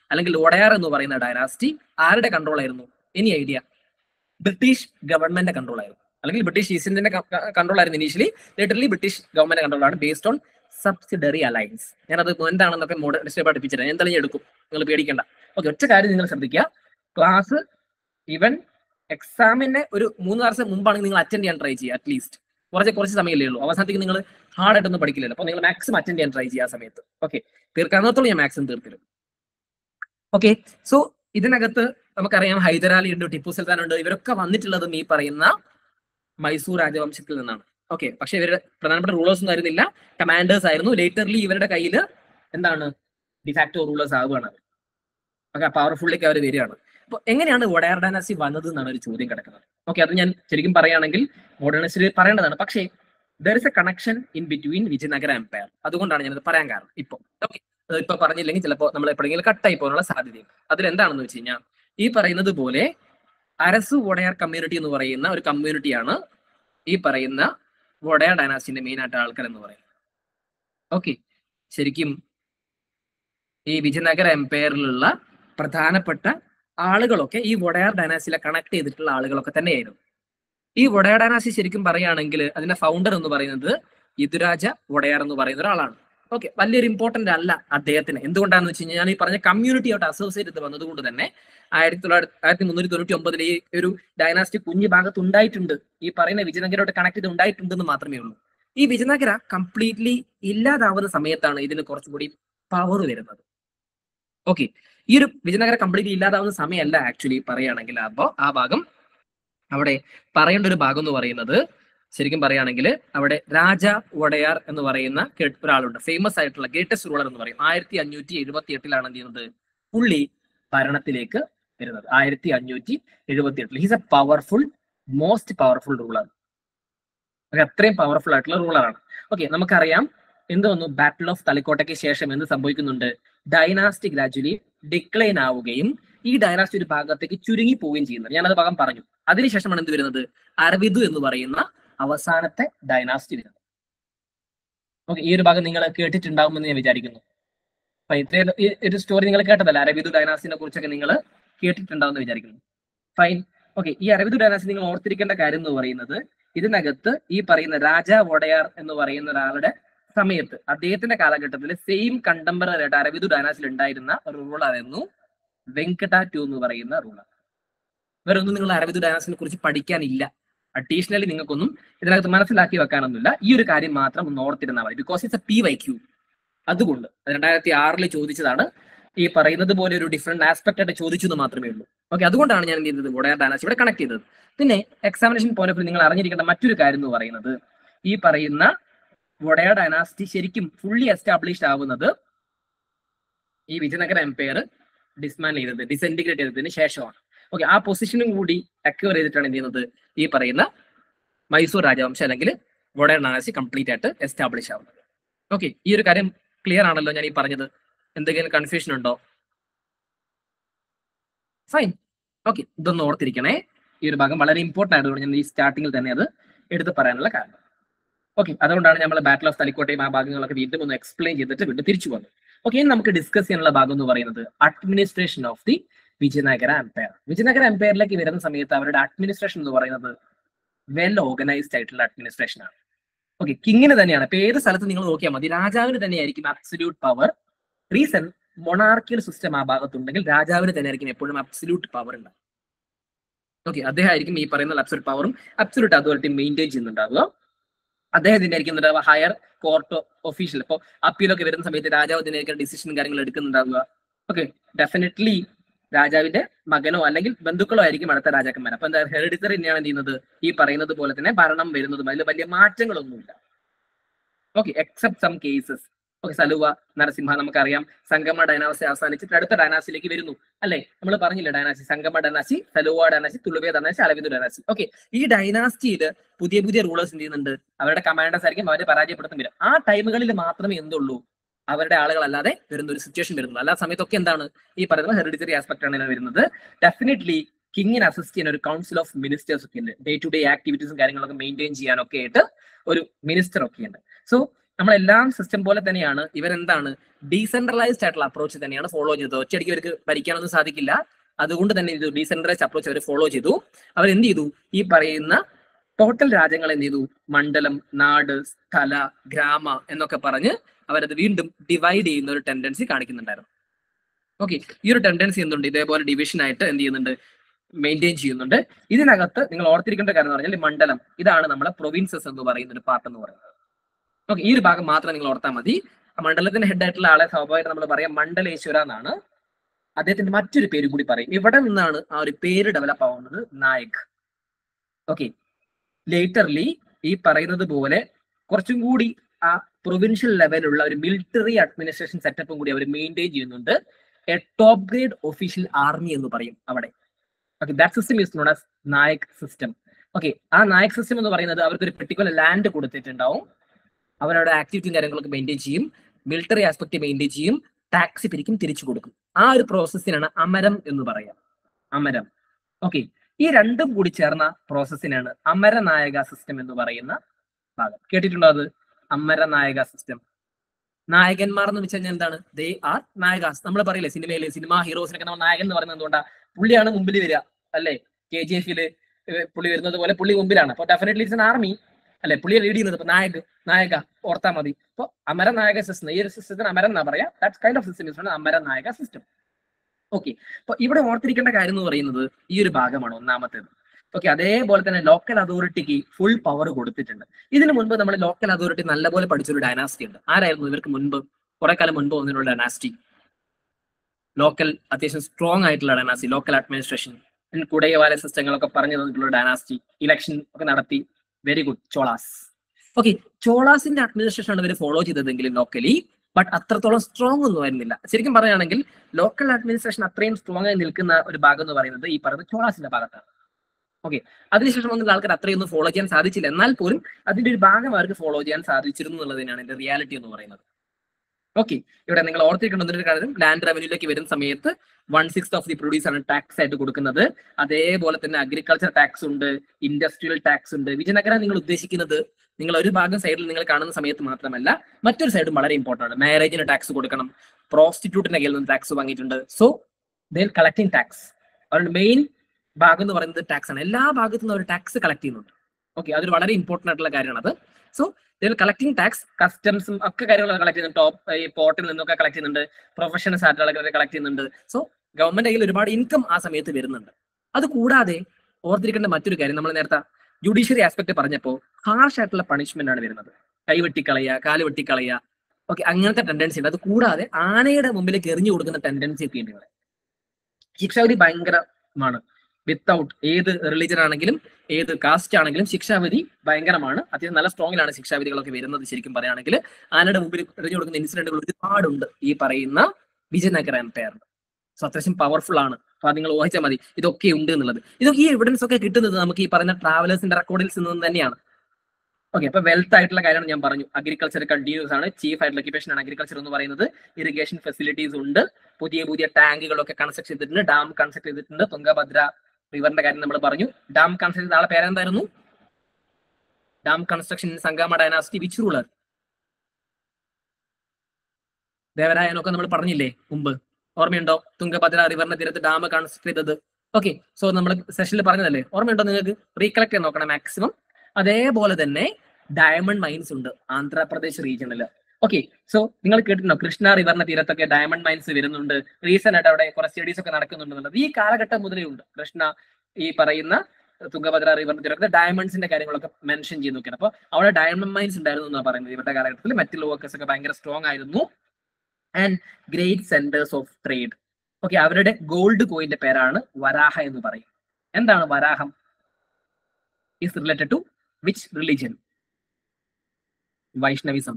അല്ലെങ്കിൽ ഒഡയാർ എന്ന് പറയുന്ന ഡൈനാസ്റ്റി ആരുടെ കൺട്രോൾ ആയിരുന്നു any idea British government control ആയിരുന്നു അല്ലെങ്കിൽ ബ്രിട്ടീഷ് ഈസ്റ്റ് ഇന്ത്യന്റെ കൺട്രോൾ ആയിരുന്നു initially literally British government control ആണ് ബേസ്ഡ് ഓൺ സബ്സിഡറി അലയൻസ് ഞാനത് എന്താണെന്നൊക്കെ മോഡൽ സ്റ്റെപ്പ് പഠിപ്പിച്ചിട്ട് ഞാൻ എന്തായാലും എടുക്കും നിങ്ങൾ പേടിക്കേണ്ട ഓക്കെ ഒറ്റ കാര്യം നിങ്ങൾ ശ്രദ്ധിക്കുക ക്ലാസ് ഇവൻ എക്സാമിന്റെ ഒരു മൂന്ന് വർഷം മുമ്പാണെങ്കിൽ നിങ്ങൾ അറ്റൻഡ് ചെയ്യാൻ ട്രൈ ചെയ്യുക അറ്റ്ലീസ്റ്റ് കുറച്ച് കുറച്ച് സമയമല്ലേ ഉള്ളൂ അവസാനത്തേക്ക് നിങ്ങൾ ഹാർഡ് ആയിട്ടൊന്നും പഠിക്കില്ലല്ലോ അപ്പൊ നിങ്ങൾ മാക്സിമം അറ്റൻഡ് ചെയ്യാൻ ട്രൈ ചെയ്യുക ആ സമയത്ത് ഓക്കെ തീർക്കാവുന്നത്തോളം ഞാൻ മാക്സിമം തീർത്തിരും ഓക്കെ സോ ഇതിനകത്ത് നമുക്കറിയാം ഹൈദരാലി ഉണ്ട് ടിപ്പു സുൽത്താൻ ഉണ്ട് ഇവരൊക്കെ വന്നിട്ടുള്ളതും ഈ പറയുന്ന മൈസൂർ രാജവംശത്തിൽ നിന്നാണ് ഓക്കെ പക്ഷെ ഇവരുടെ പ്രധാനപ്പെട്ട റൂളേഴ്സ് ഒന്നും ആയിരുന്നില്ല കമാൻഡേഴ്സ് ആയിരുന്നു ലേറ്റർലി ഇവരുടെ കയ്യിൽ എന്താണ് ഡിഫാക്ടോ റൂളേഴ്സ് ആവുകയാണ് ഓക്കെ പവർഫുള്ളിലേക്ക് അവർ വരികയാണ് അപ്പൊ എങ്ങനെയാണ് വൊഡയർ ഡൈനാസി വന്നത് എന്നാണ് ഒരു ചോദ്യം കിടക്കുന്നത് ഓക്കെ അത് ഞാൻ ശരിക്കും പറയുകയാണെങ്കിൽ മോഡേണിസ്റ്റിൽ പറയേണ്ടതാണ് പക്ഷേ there is a connection in between Vijayanagara empire അതുകൊണ്ടാണ് ഞാനത് പറയാൻ കാരണം ഇപ്പൊ ഓക്കെ ഇപ്പൊ പറഞ്ഞില്ലെങ്കിൽ ചിലപ്പോൾ നമ്മൾ എപ്പോഴെങ്കിലും കട്ടായി പോകാനുള്ള സാധ്യതയും അതിൽ എന്താണെന്ന് വെച്ച് കഴിഞ്ഞാൽ ഈ പറയുന്നത് പോലെ അരസു വൊഡയർ കമ്മ്യൂണിറ്റി എന്ന് പറയുന്ന ഒരു കമ്മ്യൂണിറ്റിയാണ് ഈ പറയുന്ന വൊഡയർ ഡൈനാസ്റ്റിന്റെ മെയിൻ ആയിട്ട് ആൾക്കാർ എന്ന് പറയുന്നത് ഓക്കെ ശരിക്കും ഈ വിജയനഗര എംപയറിലുള്ള പ്രധാനപ്പെട്ട ആളുകളൊക്കെ ഈ വൊഡയർ ഡൈനാസിലെ കണക്ട് ചെയ്തിട്ടുള്ള ആളുകളൊക്കെ തന്നെയായിരുന്നു ഈ വൊഡയർ ഡൈനാസി ശരിക്കും പറയുകയാണെങ്കിൽ അതിന്റെ ഫൗണ്ടർ എന്ന് പറയുന്നത് യദുരാജ വൊഡയർ എന്ന് പറയുന്ന ഒരാളാണ് ഓക്കെ വലിയൊരു ഇമ്പോർട്ടന്റ് അല്ല അദ്ദേഹത്തിന് എന്തുകൊണ്ടാണെന്ന് വെച്ച് കഴിഞ്ഞാൽ ഞാൻ ഈ പറഞ്ഞ കമ്മ്യൂണിറ്റിയായിട്ട് അസോസിയേറ്റ് ചെയ്ത് വന്നതുകൊണ്ട് തന്നെ ആയിരത്തി തൊള്ളായിരത്തി ആയിരത്തി മുന്നൂറ്റി തൊണ്ണൂറ്റി ഒമ്പതിൽ ഈ ഒരു ഡൈനാസ്റ്റി കുഞ്ഞു ഭാഗത്ത് ഉണ്ടായിട്ടുണ്ട് ഈ പറയുന്ന വിജയനഗരമായിട്ട് കണക്ട് ചെയ്ത് ഉണ്ടായിട്ടുണ്ടെന്ന് മാത്രമേ ഉള്ളൂ ഈ വിജയനഗര കംപ്ലീറ്റ്ലി ഇല്ലാതാവുന്ന സമയത്താണ് ഇതിന് കുറച്ചുകൂടി പവർ വരുന്നത് ഓക്കെ ഈ ഒരു വിജയനഗര കംപ്ലീറ്റ്ലി ഇല്ലാതാവുന്ന സമയമല്ല ആക്ച്വലി പറയുകയാണെങ്കിൽ അപ്പോ ആ ഭാഗം അവിടെ പറയേണ്ട ഒരു ഭാഗം എന്ന് പറയുന്നത് ശരിക്കും പറയുകയാണെങ്കിൽ അവിടെ രാജ വടയാർ എന്ന് പറയുന്ന കേ- ഒരാളുണ്ട് ഫേമസ് ആയിട്ടുള്ള ഗ്രേറ്റസ്റ്റ് റൂളർ എന്ന് പറയും ആയിരത്തി അഞ്ഞൂറ്റി എഴുപത്തി എട്ടിലാണ് എന്ത് ചെയ്യുന്നത് പുള്ളി ഭരണത്തിലേക്ക് വരുന്നത് ആയിരത്തി അഞ്ഞൂറ്റി എഴുപത്തി എട്ടിൽ he's a powerful most powerful ruler അത്രയും പവർഫുൾ ആയിട്ടുള്ള റൂളറാണ് ഓക്കെ നമുക്കറിയാം എന്ത് വന്നു ബാറ്റിൽ ഓഫ് തലക്കോട്ടയ്ക്ക് ശേഷം എന്ത് സംഭവിക്കുന്നുണ്ട് ഡൈനാസ്റ്റി ഗ്രാജുവലി ഡിക്ലൈൻ ആവുകയും ഈ ഡൈനാസ്റ്റി ഒരു ഭാഗത്തേക്ക് ചുരുങ്ങി പോവുകയും ചെയ്യുന്നത് ഞാനത് ഭാഗം പറഞ്ഞു അതിനുശേഷമാണ് എന്ത് വരുന്നത് അരവിദു എന്ന് പറയുന്ന അവസാനത്തെ ഡൈനാസ്റ്റി വരുന്നത് ഓക്കെ ഈ ഒരു ഭാഗം നിങ്ങൾ കേട്ടിട്ടുണ്ടാവുമെന്ന് ഞാൻ വിചാരിക്കുന്നു അപ്പൊ ഇത്രയും ഈ ഒരു സ്റ്റോറി നിങ്ങൾ കേട്ടതല്ല അരവിദു ഡൈനാസ്റ്റിനെ കുറിച്ചൊക്കെ നിങ്ങൾ കേട്ടിട്ടുണ്ടാവുമെന്ന് വിചാരിക്കുന്നു ഫൈൻ ഓക്കെ ഈ അരവിദു ഡൈനാസ്റ്റി നിങ്ങൾ ഓർത്തിരിക്കേണ്ട കാര്യം എന്ന് പറയുന്നത് ഇതിനകത്ത് ഈ പറയുന്ന രാജ വൊഡയാർ എന്ന് പറയുന്ന ഒരാളുടെ സമയത്ത് അദ്ദേഹത്തിന്റെ കാലഘട്ടത്തിൽ സെയിം കണ്ടംപററി ആയിട്ട് അരവിദു ഡൈനാസിൽ ഉണ്ടായിരുന്ന ഒരു റൂളായിരുന്നു വെങ്കട ടു എന്ന് പറയുന്ന റൂളർ വേറൊന്നും നിങ്ങൾ അരവിദു ഡൈനാസിനെ കുറിച്ച് പഠിക്കാനില്ല അഡീഷണലി നിങ്ങൾക്കൊന്നും ഇതിനകത്ത് മനസ്സിലാക്കി വെക്കാനൊന്നുമില്ല ഈ ഒരു കാര്യം മാത്രം ഒന്ന് ഓർത്തിരുന്നാൽ മതി because it's a P Y Q അതുകൊണ്ട് രണ്ടായിരത്തി ആറിൽ ചോദിച്ചതാണ് ഈ പറയുന്നത് പോലെ ഒരു ഡിഫറെന്റ് ആസ്പെക്ട് ആയിട്ട് ചോദിച്ചു എന്ന് മാത്രമേ ഉള്ളൂ ഓക്കെ അതുകൊണ്ടാണ് ഞാൻ എന്ത് ചെയ്തത് വൊഡയർ ഡൈനാസി ഇവിടെ കണക്ട് ചെയ്തത് പിന്നെ എക്സാമിനേഷൻ പോയിന്റ് ഓഫ് നിങ്ങൾ അറിഞ്ഞിരിക്കേണ്ട മറ്റൊരു കാര്യം എന്ന് പറയുന്നത് ഈ പറയുന്ന വൊഡയർ ഡൈനാസ്റ്റി ശരിക്കും ഫുള്ളി എസ്റ്റാബ്ലിഷ്ഡ് ആവുന്നത് ഈ വിജയനഗര എംപയർ ഡിസ്മാൻ ചെയ്തത് ഡിസെന്റിഗ്രേറ്റ് ചെയ്തതിന് ശേഷമാണ് ഓക്കെ ആ പൊസിഷനും കൂടി അക്യൂർ ചെയ്തിട്ടാണ് എന്ത് ചെയ്യുന്നത് ഈ പറയുന്ന മൈസൂർ രാജവംശം അല്ലെങ്കിൽ വൊഡയർ ഡൈനാസ്റ്റി കംപ്ലീറ്റ് ആയിട്ട് എസ്റ്റാബ്ലിഷ് ആവുന്നത് ഓക്കെ ഈ ഒരു കാര്യം ക്ലിയർ ആണല്ലോ ഞാൻ ഈ പറഞ്ഞത് എന്തെങ്കിലും കൺഫ്യൂഷൻ ഉണ്ടോ ഫൈൻ ഓക്കെ ഇതൊന്ന് ഓർത്തിരിക്കണേ ഈ ഒരു ഭാഗം വളരെ ഇമ്പോർട്ടന്റ് ആയതുകൊണ്ട് ഞാൻ ഈ സ്റ്റാർട്ടിങ്ങിൽ തന്നെ അത് എടുത്ത് പറയാനുള്ള കാരണം ഓക്കെ അതുകൊണ്ടാണ് നമ്മൾ ബാറ്റിൽ ഓഫ് തലിക്കോട്ടയും ആ ഭാഗങ്ങളൊക്കെ വീണ്ടും ഒന്ന് എക്സ്പ്ലെയിൻ ചെയ്തിട്ട് വീണ്ടും തിരിച്ചു വന്നത് ഓക്കെ ഇനി നമുക്ക് ഡിസ്കസ് ചെയ്യാനുള്ള ഭാഗം എന്ന് പറയുന്നത് administration of the Vijayanagara empire Vijayanagara എംപയറിലേക്ക് വരുന്ന സമയത്ത് അവരുടെ അഡ്മിനിസ്ട്രേഷൻ എന്ന് പറയുന്നത് വെൽ ഓർഗനൈസ്ഡ് ആയിട്ടുള്ള അഡ്മിനിസ്ട്രേഷൻ ആണ് ഓക്കെ കിങ്ങിന് തന്നെയാണ് ഇപ്പൊ ഏത് സ്ഥലത്ത് നിങ്ങൾ നോക്കിയാൽ മതി രാജാവിന് തന്നെയായിരിക്കും absolute power reason monarchial system ആ ഭാഗത്തുണ്ടെങ്കിൽ രാജാവിന് തന്നെ ആയിരിക്കും എപ്പോഴും അബ്സല്യൂട്ട് പവർ ഉണ്ടാവും ഓക്കെ അദ്ദേഹം ആയിരിക്കും ഈ പറയുന്ന അബ്സല്യൂട്ട് പവറും അബ്സല്യൂട്ട് അതോറിറ്റി മെയിൻറ്റെയിൻ ചെയ്യുന്നുണ്ടാവുക അദ്ദേഹത്തിന്റെ ആയിരിക്കും എന്താ ഹയർ കോർട്ട് ഒഫീഷ്യൽ ഇപ്പോൾ അപ്പീലൊക്കെ വരുന്ന സമയത്ത് രാജാവ് ഇതിനൊക്കെ ഡിസിഷനും കാര്യങ്ങൾ എടുക്കുന്നുണ്ടാവുക ഓക്കെ ഡെഫിനറ്റ്ലി രാജാവിന്റെ മകനോ അല്ലെങ്കിൽ ബന്ധുക്കളോ ആയിരിക്കും അടുത്ത രാജാക്കന്മാർ അപ്പൊ എന്താ ഹെറിഡിറ്ററി തന്നെയാണ് എന്ത് ചെയ്യുന്നത് ഈ പറയുന്നത് പോലെ തന്നെ ഭരണം വരുന്നതും അതിൽ വലിയ മാറ്റങ്ങളൊന്നുമില്ല okay except some cases okay Saluva Narasimha നമുക്കറിയാം സംഗമ ഡൈനാസി അവസാനിച്ചിട്ട് അടുത്ത ഡൈനാസിലേക്ക് വരുന്നു അല്ലെ നമ്മൾ പറഞ്ഞില്ല dynasty Sangama dynasty Saluva dynasty Tuluva dynasty Aravidu dynasty okay ഈ ഡൈനാസ്റ്റിയിൽ പുതിയ പുതിയ റൂളേഴ്സ് എന്ത് ചെയ്യുന്നുണ്ട് അവരുടെ കമാൻഡേഴ്സ് ആയിരിക്കും അവരെ പരാജയപ്പെടുത്തും വരും ആ ടൈമുകളിൽ മാത്രമേ എന്തുള്ളൂ അവരുടെ ആളുകളല്ലാതെ വരുന്ന ഒരു സിറ്റുവേഷൻ വരുന്നു അല്ലാത്ത സമയത്തൊക്കെ എന്താണ് ഈ പറയുന്ന ഹെറിഡിറ്ററി ആസ്പെക്ട് ആണ് ഇതിൽ വരുന്നത് ഡെഫിനറ്റ്ലി കിങ്ങിന് അസിസ്റ്റ് ചെയ്യാൻ ഒരു കൗൺസിൽ ഓഫ് മിനിസ്റ്റേഴ്സ് ഒക്കെ ഉണ്ട് ഡേ ടു ഡേ ആക്ടിവിറ്റീസും കാര്യങ്ങളൊക്കെ മെയിൻറ്റെയിൻ ചെയ്യാനൊക്കെ ആയിട്ട് ഒരു മിനിസ്റ്റർ ഒക്കെ ഉണ്ട് സോ നമ്മളെല്ലാം സിസ്റ്റം പോലെ തന്നെയാണ് ഇവരെന്താണ് ഡീസെൻട്രലൈസ്ഡ് ആയിട്ടുള്ള അപ്രോച്ച് തന്നെയാണ് ഫോളോ ചെയ്തത് ഒറ്റയടിക്ക് ഇവർക്ക് ഭരിക്കാനൊന്നും സാധിക്കില്ല അതുകൊണ്ട് തന്നെ ഇത് ഡീസെൻട്രലൈസ്ഡ് അപ്രോച്ച് അവർ ഫോളോ ചെയ്തു അവർ എന്ത് ചെയ്തു ഈ പറയുന്ന ടോട്ടൽ രാജ്യങ്ങൾ എന്ത് ചെയ്തു മണ്ഡലം നാട് സ്ഥല ഗ്രാമ എന്നൊക്കെ പറഞ്ഞ് അവരത് വീണ്ടും ഡിവൈഡ് ചെയ്യുന്ന ഒരു ടെൻഡൻസി കാണിക്കുന്നുണ്ടായിരുന്നു ഓക്കെ ഈ ഒരു ടെൻഡൻസി എന്തുണ്ട് ഇതേപോലെ ഡിവിഷൻ ആയിട്ട് എന്ത് ചെയ്യുന്നുണ്ട് മെയിൻറ്റെയിൻ ചെയ്യുന്നുണ്ട് ഇതിനകത്ത് നിങ്ങൾ ഓർത്തിരിക്കേണ്ട കാര്യം എന്ന് പറഞ്ഞാൽ ഈ മണ്ഡലം ഇതാണ് നമ്മളെ പ്രൊവിൻസസ് എന്ന് പറയുന്ന ഒരു പാർട്ട് എന്ന് പറയുന്നത് ഓക്കെ ഈ ഒരു ഭാഗം മാത്രം നിങ്ങൾ ഓർത്താൽ മതി ആ മണ്ഡലത്തിന്റെ ഹെഡ് ആയിട്ടുള്ള ആളെ സ്വാഭാവികമായിട്ട് നമ്മൾ പറയാം മണ്ഡലേശ്വര എന്നാണ് അദ്ദേഹത്തിന്റെ മറ്റൊരു പേര് കൂടി പറയും ഇവിടെ നിന്നാണ് ആ ഒരു പേര് ഡെവലപ്പ് ആവുന്നത് നായക് ഓക്കെ ലേറ്റർലി ഈ പറയുന്നത് പോലെ കുറച്ചും കൂടി ആ പ്രൊവിൻഷ്യൽ ലെവലുള്ള ഒരു മിലിറ്ററി അഡ്മിനിസ്ട്രേഷൻ സെറ്റപ്പും കൂടി അവർ മെയിൻറ്റെയിൻ ചെയ്യുന്നുണ്ട് a top grade official army എന്ന് പറയും അവിടെ okay that system is known as Nayak system okay ആ നായക് സിസ്റ്റം എന്ന് പറയുന്നത് അവർക്ക് ഒരു പെർട്ടിക്കുലർ ലാൻഡ് കൊടുത്തിട്ടുണ്ടാവും അവരുടെ ആക്ടിവിറ്റിയും കാര്യങ്ങളൊക്കെ മെയിൻറ്റെയിൻ ചെയ്യും മിലിറ്ററി ആസ്പെക്ട് മെയിൻറ്റെയിൻ ചെയ്യും ടാക്സ് പിരിക്കും തിരിച്ചു കൊടുക്കും ആ ഒരു പ്രോസസ്സിനാണ് അമരം എന്ന് പറയാം അമരം ഓക്കെ ഈ രണ്ടും കൂടി ചേർന്ന പ്രോസസ്സിനാണ് അമരനായക സിസ്റ്റം എന്ന് പറയുന്ന ഭാഗം കേട്ടിട്ടുണ്ടോ അത് അമരനായക സിസ്റ്റം നായകന്മാർ എന്ന് വെച്ച് കഴിഞ്ഞാൽ എന്താണ് ദേ ആർ നായകാസ് നമ്മൾ പറയില്ലേ സിനിമയിലെ സിനിമ ഹീറോസിനൊക്കെ നമ്മൾ നായകൻ എന്ന് പറയുന്നത് എന്തുകൊണ്ടാ പുള്ളിയാണ് മുമ്പിൽ വരിക അല്ലേ കെ ജി എഫില് പുള്ളി വരുന്നത് പോലെ പുള്ളി മുമ്പിലാണ് അപ്പൊ ഡെഫിനറ്റ്ലി ഇറ്റ്സ് ആർമി അല്ലെ പുള്ളിയെ ലീഡ് ചെയ്യുന്നത് ഇപ്പൊ നായക് നായക ഓർത്താ മതി അപ്പൊ അമരനായക സിസ്റ്റം ഈ ഒരു സിസ്റ്റത്തിന് അമരൻ എന്നാ പറയാ that's kind of system is Amaranayaka system okay അപ്പൊ ഇവിടെ ഓർത്തിരിക്കേണ്ട കാര്യം എന്ന് പറയുന്നത് ഈ ഒരു ഭാഗമാണ് ഒന്നാമത്തേത് ഓക്കെ അതേപോലെ തന്നെ ലോക്കൽ അതോറിറ്റിക്ക് ഫുൾ പവർ കൊടുത്തിട്ടുണ്ട് ഇതിനു മുൻപ് നമ്മൾ ലോക്കൽ അതോറിറ്റി നല്ലപോലെ പഠിച്ചൊരു ഡൈനാസ്റ്റി ഉണ്ട് ആരായിരുന്നു ഇവർക്ക് മുൻപ് കുറെ കാലം മുൻപ് വന്നിട്ടുള്ള ഡൈനാസ്റ്റി ലോക്കൽ അത്യാവശ്യം സ്ട്രോങ് ആയിട്ടുള്ള ഡൈനാസ്റ്റി ലോക്കൽ അഡ്മിനിസ്ട്രേഷൻ കുടയവാല സിസ്റ്റങ്ങളൊക്കെ പറഞ്ഞു തന്നിട്ടുള്ള ഡൈനാസ്റ്റി ഇലക്ഷൻ ഒക്കെ നടത്തി വെരി ഗുഡ് ചോളാസ് ഓക്കെ ചോളാസിന്റെ അഡ്മിനിസ്ട്രേഷൻ ആണ് ഇവർ ഫോളോ ചെയ്തതെങ്കിലും ലോക്കലി ബട്ട് അത്രത്തോളം സ്ട്രോങ് ഒന്നും ആയിരുന്നില്ല ശരിക്കും പറയുകയാണെങ്കിൽ ലോക്കൽ അഡ്മിനിസ്ട്രേഷൻ അത്രയും സ്ട്രോങ് ആയി നിൽക്കുന്ന ഒരു ഭാഗം എന്ന് പറയുന്നത് ഈ പറയുന്ന ചോളാസിന്റെ ഭാഗത്താണ് ഓക്കെ അതിനുശേഷം വന്ന ആൾക്കാർ അത്രയൊന്നും ഫോളോ ചെയ്യാൻ സാധിച്ചില്ല എന്നാൽ പോലും അതിന്റെ ഒരു ഭാഗം അവർക്ക് ഫോളോ ചെയ്യാൻ സാധിച്ചിരുന്നു എന്നുള്ളതിനാണ് എന്റെ റിയാലിറ്റി എന്ന് പറയുന്നത് ഓക്കെ ഇവിടെ നിങ്ങൾ ഓർത്തിരിക്കേണ്ട ഒരു കാര്യം ലാൻഡ് റവന്യൂലേക്ക് വരുന്ന സമയത്ത് one six of the produce ആണ് ടാക്സ് ആയിട്ട് കൊടുക്കുന്നത് അതേപോലെ തന്നെ അഗ്രികൾച്ചർ ടാക്സ് ഉണ്ട് ഇൻഡസ്ട്രിയൽ ടാക്സ് ഉണ്ട് വിജയനഗരം നിങ്ങൾ ഉദ്ദേശിക്കുന്നത് നിങ്ങൾ ഒരു ഭാഗം സൈഡിൽ നിങ്ങൾ കാണുന്ന സമയത്ത് മാത്രമല്ല മറ്റൊരു സൈഡും വളരെ ഇമ്പോർട്ടൻ്റ് ആണ് മാരേജിന് ടാക്സ് കൊടുക്കണം പ്രോസ്റ്റിറ്റ്യൂട്ടിന്റെ കയ്യിൽ നിന്ന് ടാക്സ് വാങ്ങിയിട്ടുണ്ട് സോ ദർ കളക്ടിങ് ടാക്സ് അവരുടെ മെയിൻ ഭാഗം എന്ന് പറയുന്നത് ടാക്സ് ആണ് എല്ലാ ഭാഗത്തു നിന്നും അവർ ടാക്സ് കളക്ട് ചെയ്യുന്നുണ്ട് ഓക്കെ അതൊരു വളരെ ഇമ്പോർട്ടൻ്റ് ആയിട്ടുള്ള കാര്യമാണ് അത് സോ ദർ കളക്ടിങ് ടാക്സ് കസ്റ്റംസും ഒക്കെ കാര്യങ്ങൾ കളക്ട് ചെയ്യുന്നുണ്ട് ടോപ്പ് ഈ പോർട്ടിൽ നിന്നൊക്കെ കളക്ട് ചെയ്യുന്നുണ്ട് പ്രൊഫഷണൽസ് ആയിട്ടുള്ള ആൾക്കാരെ കളക്ട് ചെയ്യുന്നുണ്ട് സോ ഗവൺമെന്റ് കയ്യിൽ ഒരുപാട് ഇൻകം ആ സമയത്ത് വരുന്നുണ്ട് അത് കൂടാതെ ഓർത്തിരിക്കേണ്ട മറ്റൊരു കാര്യം നമ്മൾ നേരത്തെ ജുഡീഷ്യറി ആസ്പെക്ട് പറഞ്ഞപ്പോൾ ഹാർഷ് ആയിട്ടുള്ള പണിഷ്മെന്റ് ആണ് വരുന്നത് കൈ വെട്ടിക്കളയുക കാല് വെട്ടിക്കളയുക ഓക്കെ അങ്ങനത്തെ ടെൻഡൻസി ഉണ്ട് അത് കൂടാതെ ആനയുടെ മുമ്പിലേക്ക് എറിഞ്ഞു കൊടുക്കുന്ന ടെൻഡൻസി ഒക്കെ ഉണ്ട് ഇവിടെ ശിക്ഷാവിധി ഭയങ്കരമാണ് വിത്തൗട്ട് ഏത് റിലീജൻ ആണെങ്കിലും ഏത് കാസ്റ്റ് ആണെങ്കിലും ശിക്ഷാവിധി ഭയങ്കരമാണ് അത്യാവശ്യം നല്ല സ്ട്രോങ്ങിലാണ് ശിക്ഷാവിധികളൊക്കെ വരുന്നത് ശരിക്കും പറയുകയാണെങ്കിൽ ആനയുടെ മുമ്പിൽ എറിഞ്ഞു കൊടുക്കുന്ന ഇൻസിഡന്റുകൾ ഒരുപാടുണ്ട് ഈ പറയുന്ന വിജയനഗര എംപയറിൽ സോ അത്യാവശ്യം പവർഫുൾ ആണ് അപ്പൊ അത് നിങ്ങൾ ഊഹിച്ചാൽ മതി ഇതൊക്കെ ഉണ്ട് എന്നുള്ളത് ഇതൊക്കെ ഈ എവിഡൻസ് ഒക്കെ കിട്ടുന്നത് നമുക്ക് ഈ പറയുന്ന ട്രാവലേഴ്സിന്റെ റെക്കോർഡിൽസ് നിന്ന് തന്നെയാണ് ഓക്കെ അപ്പൊ വെൽത്ത് ആയിട്ടുള്ള കാര്യമാണ് ഞാൻ പറഞ്ഞു അഗ്രികൾച്ചർ കണ്ടിന്യൂസ് ആണ് ചീഫ് ആയിട്ടുള്ള occupation ആണ് അഗ്രികൾച്ചർ എന്ന് പറയുന്നത് ഇറിഗേഷൻ ഫെസിലിറ്റീസ് ഉണ്ട് പുതിയ പുതിയ ടാങ്കുകളൊക്കെ കൺസ്ട്രക്ട് ചെയ്തിട്ടുണ്ട് ഡാം കൺസ്ട്രക്ട് ചെയ്തിട്ടുണ്ട് തുങ്കഭദ്ര റിവറിന്റെ കാര്യം നമ്മൾ പറഞ്ഞു ഡാം കൺസ്ട്രക്ട് ചെയ്ത ആളെ പേരെന്തായിരുന്നു dam construction Sangama dynasty which ruler ദേവരായനൊക്കെ നമ്മൾ പറഞ്ഞില്ലേ മുമ്പ് ഓർമ്മയുണ്ടോ തുങ്കഭദ്ര റിവറിന്റെ തീരത്ത് ഡാം കൺസ്ട്രക്ട് ചെയ്തത് ഓക്കെ സോ നമ്മൾ സെഷനിൽ പറഞ്ഞതല്ലേ ഓർമ്മയുണ്ടോ നിങ്ങൾക്ക് റീകളക്ട് ചെയ്യാൻ നോക്കണം മാക്സിമം അതേപോലെ തന്നെ ഡയമണ്ട് മൈൻസ് ഉണ്ട് ആന്ധ്രാപ്രദേശ് റീജിയണിൽ ഓക്കെ സോ നിങ്ങൾ കേട്ടിട്ടുണ്ടോ കൃഷ്ണ റിവറിന്റെ തീരത്തൊക്കെ ഡയമണ്ട് മൈൻസ് വരുന്നുണ്ട് റീസെന്റ് ആയിട്ട് അവിടെ കുറെ സ്റ്റഡീസ് ഒക്കെ നടക്കുന്നുണ്ടെന്നുള്ളത് ഈ കാലഘട്ടം മുതലേ ഉണ്ട് കൃഷ്ണ ഈ പറയുന്ന തുങ്കഭദ്ര റിവറിന്റെ തീരത്ത് ഡയമണ്ട്സിന്റെ കാര്യങ്ങളൊക്കെ മെൻഷൻ ചെയ്ത് നോക്കിയാണ് അപ്പൊ അവിടെ ഡയമണ്ട് മൈൻസ് ഉണ്ടായിരുന്നു എന്നാണ് പറയുന്നത് ഇവരുടെ കാലഘട്ടത്തിൽ മെറ്റൽ വർക്കേഴ്സ് ഒക്കെ ഭയങ്കര സ്ട്രോങ് ആയിരുന്നു and great centres of trade okay അവരുടെ ഗോൾഡ് കോയിന്റെ പേരാണ് വരാഹ എന്ന് പറയും എന്താണ് Varaham is related to which religion Vaishnavism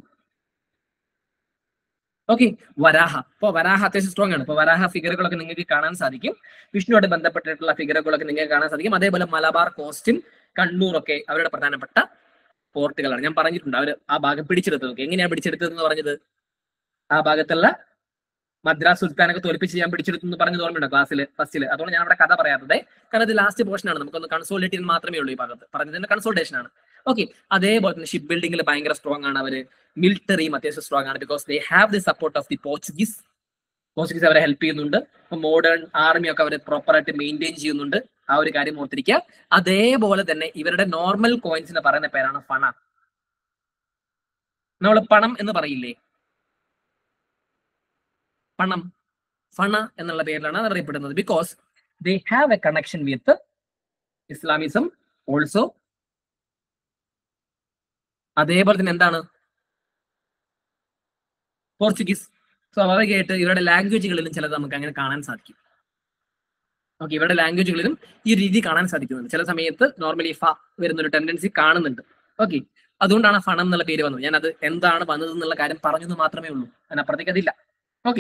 okay Varaha ഇപ്പൊ വരാഹ അത്യാവശ്യം സ്ട്രോങ് ആണ് ഇപ്പൊ വരാഹ ഫിഗറുകളൊക്കെ നിങ്ങൾക്ക് കാണാൻ സാധിക്കും വിഷ്ണുവായിട്ട് ബന്ധപ്പെട്ടിട്ടുള്ള ഫിഗറുകളൊക്കെ നിങ്ങൾക്ക് കാണാൻ സാധിക്കും അതേപോലെ മലബാർ കോസ്റ്റും കണ്ണൂറൊക്കെ അവരുടെ പ്രധാനപ്പെട്ട പോർട്ടുകളാണ് ഞാൻ പറഞ്ഞിട്ടുണ്ട് അവർ ആ ഭാഗം പിടിച്ചെടുത്തത് ഓക്കെ എങ്ങനെയാ പിടിച്ചെടുത്തത് എന്ന് പറഞ്ഞത് ആ ഭാഗത്തുള്ള മദ്രാസ് സുൽത്താനൊക്കെ തോൽപ്പിച്ച് ഞാൻ പിടിച്ചെടുത്തു എന്ന് പറഞ്ഞത് ഓർമ്മയുണ്ടോ ക്ലാസ്സിൽ ഫസ്റ്റിൽ അതുകൊണ്ട് ഞാൻ അവിടെ കഥ പറയാത്തത് കാരണം ഇത് ലാസ്റ്റ് പോർഷൻ ആണ് നമുക്കൊന്ന് കൺസോൾട്ടേറ്റ് ചെയ്യാൻ മാത്രമേ ഉള്ളൂ ഈ ഭാഗത്ത് പറഞ്ഞതിന്റെ കൺസോൾട്ടേഷൻ ആണ് ഓക്കെ അതേപോലെ തന്നെ ഷിപ്പ് ബിൽഡിംഗിൽ ഭയങ്കര സ്ട്രോങ് ആണ് അവര് മിലിറ്ററിയും അത്യാവശ്യം സ്ട്രോങ് ആണ് because they have the support of the Portuguese Portuguese അവരെ ഹെൽപ്പ് ചെയ്യുന്നുണ്ട് മോഡേൺ ആർമി ഒക്കെ അവർ പ്രോപ്പർ ആയിട്ട് മെയിൻറ്റെയിൻ ചെയ്യുന്നുണ്ട് ആ ഒരു കാര്യം ഓർത്തിരിക്കുക അതേപോലെ തന്നെ ഇവരുടെ നോർമൽ കോയിൻസിന് പറയുന്ന പേരാണ് ഫണ നമ്മൾ പണം എന്ന് പറയില്ലേ പണം ഫണ എന്നുള്ള പേരിലാണ് അത് അറിയപ്പെടുന്നത് because they have a connection with Islamism also അതേപോലെ തന്നെ എന്താണ് പോർച്ചുഗീസ് സ്വാഭാവികമായിട്ട് ഇവരുടെ ലാംഗ്വേജുകളിലും ചിലത് നമുക്ക് അങ്ങനെ കാണാൻ സാധിക്കും ഓക്കെ ഇവരുടെ ലാംഗ്വേജുകളിലും ഈ രീതി കാണാൻ സാധിക്കുന്നുണ്ട് ചില സമയത്ത് നോർമലി ഫ വരുന്ന ഒരു ടെൻഡൻസി കാണുന്നുണ്ട് ഓക്കെ അതുകൊണ്ടാണ് ഫണം എന്നുള്ള പേര് വന്നത് ഞാൻ അത് എന്താണ് വന്നത് എന്നുള്ള കാര്യം പറഞ്ഞെന്ന് മാത്രമേ ഉള്ളൂ അതിനപ്പുറത്തേക്ക് അതില്ല ഓക്കെ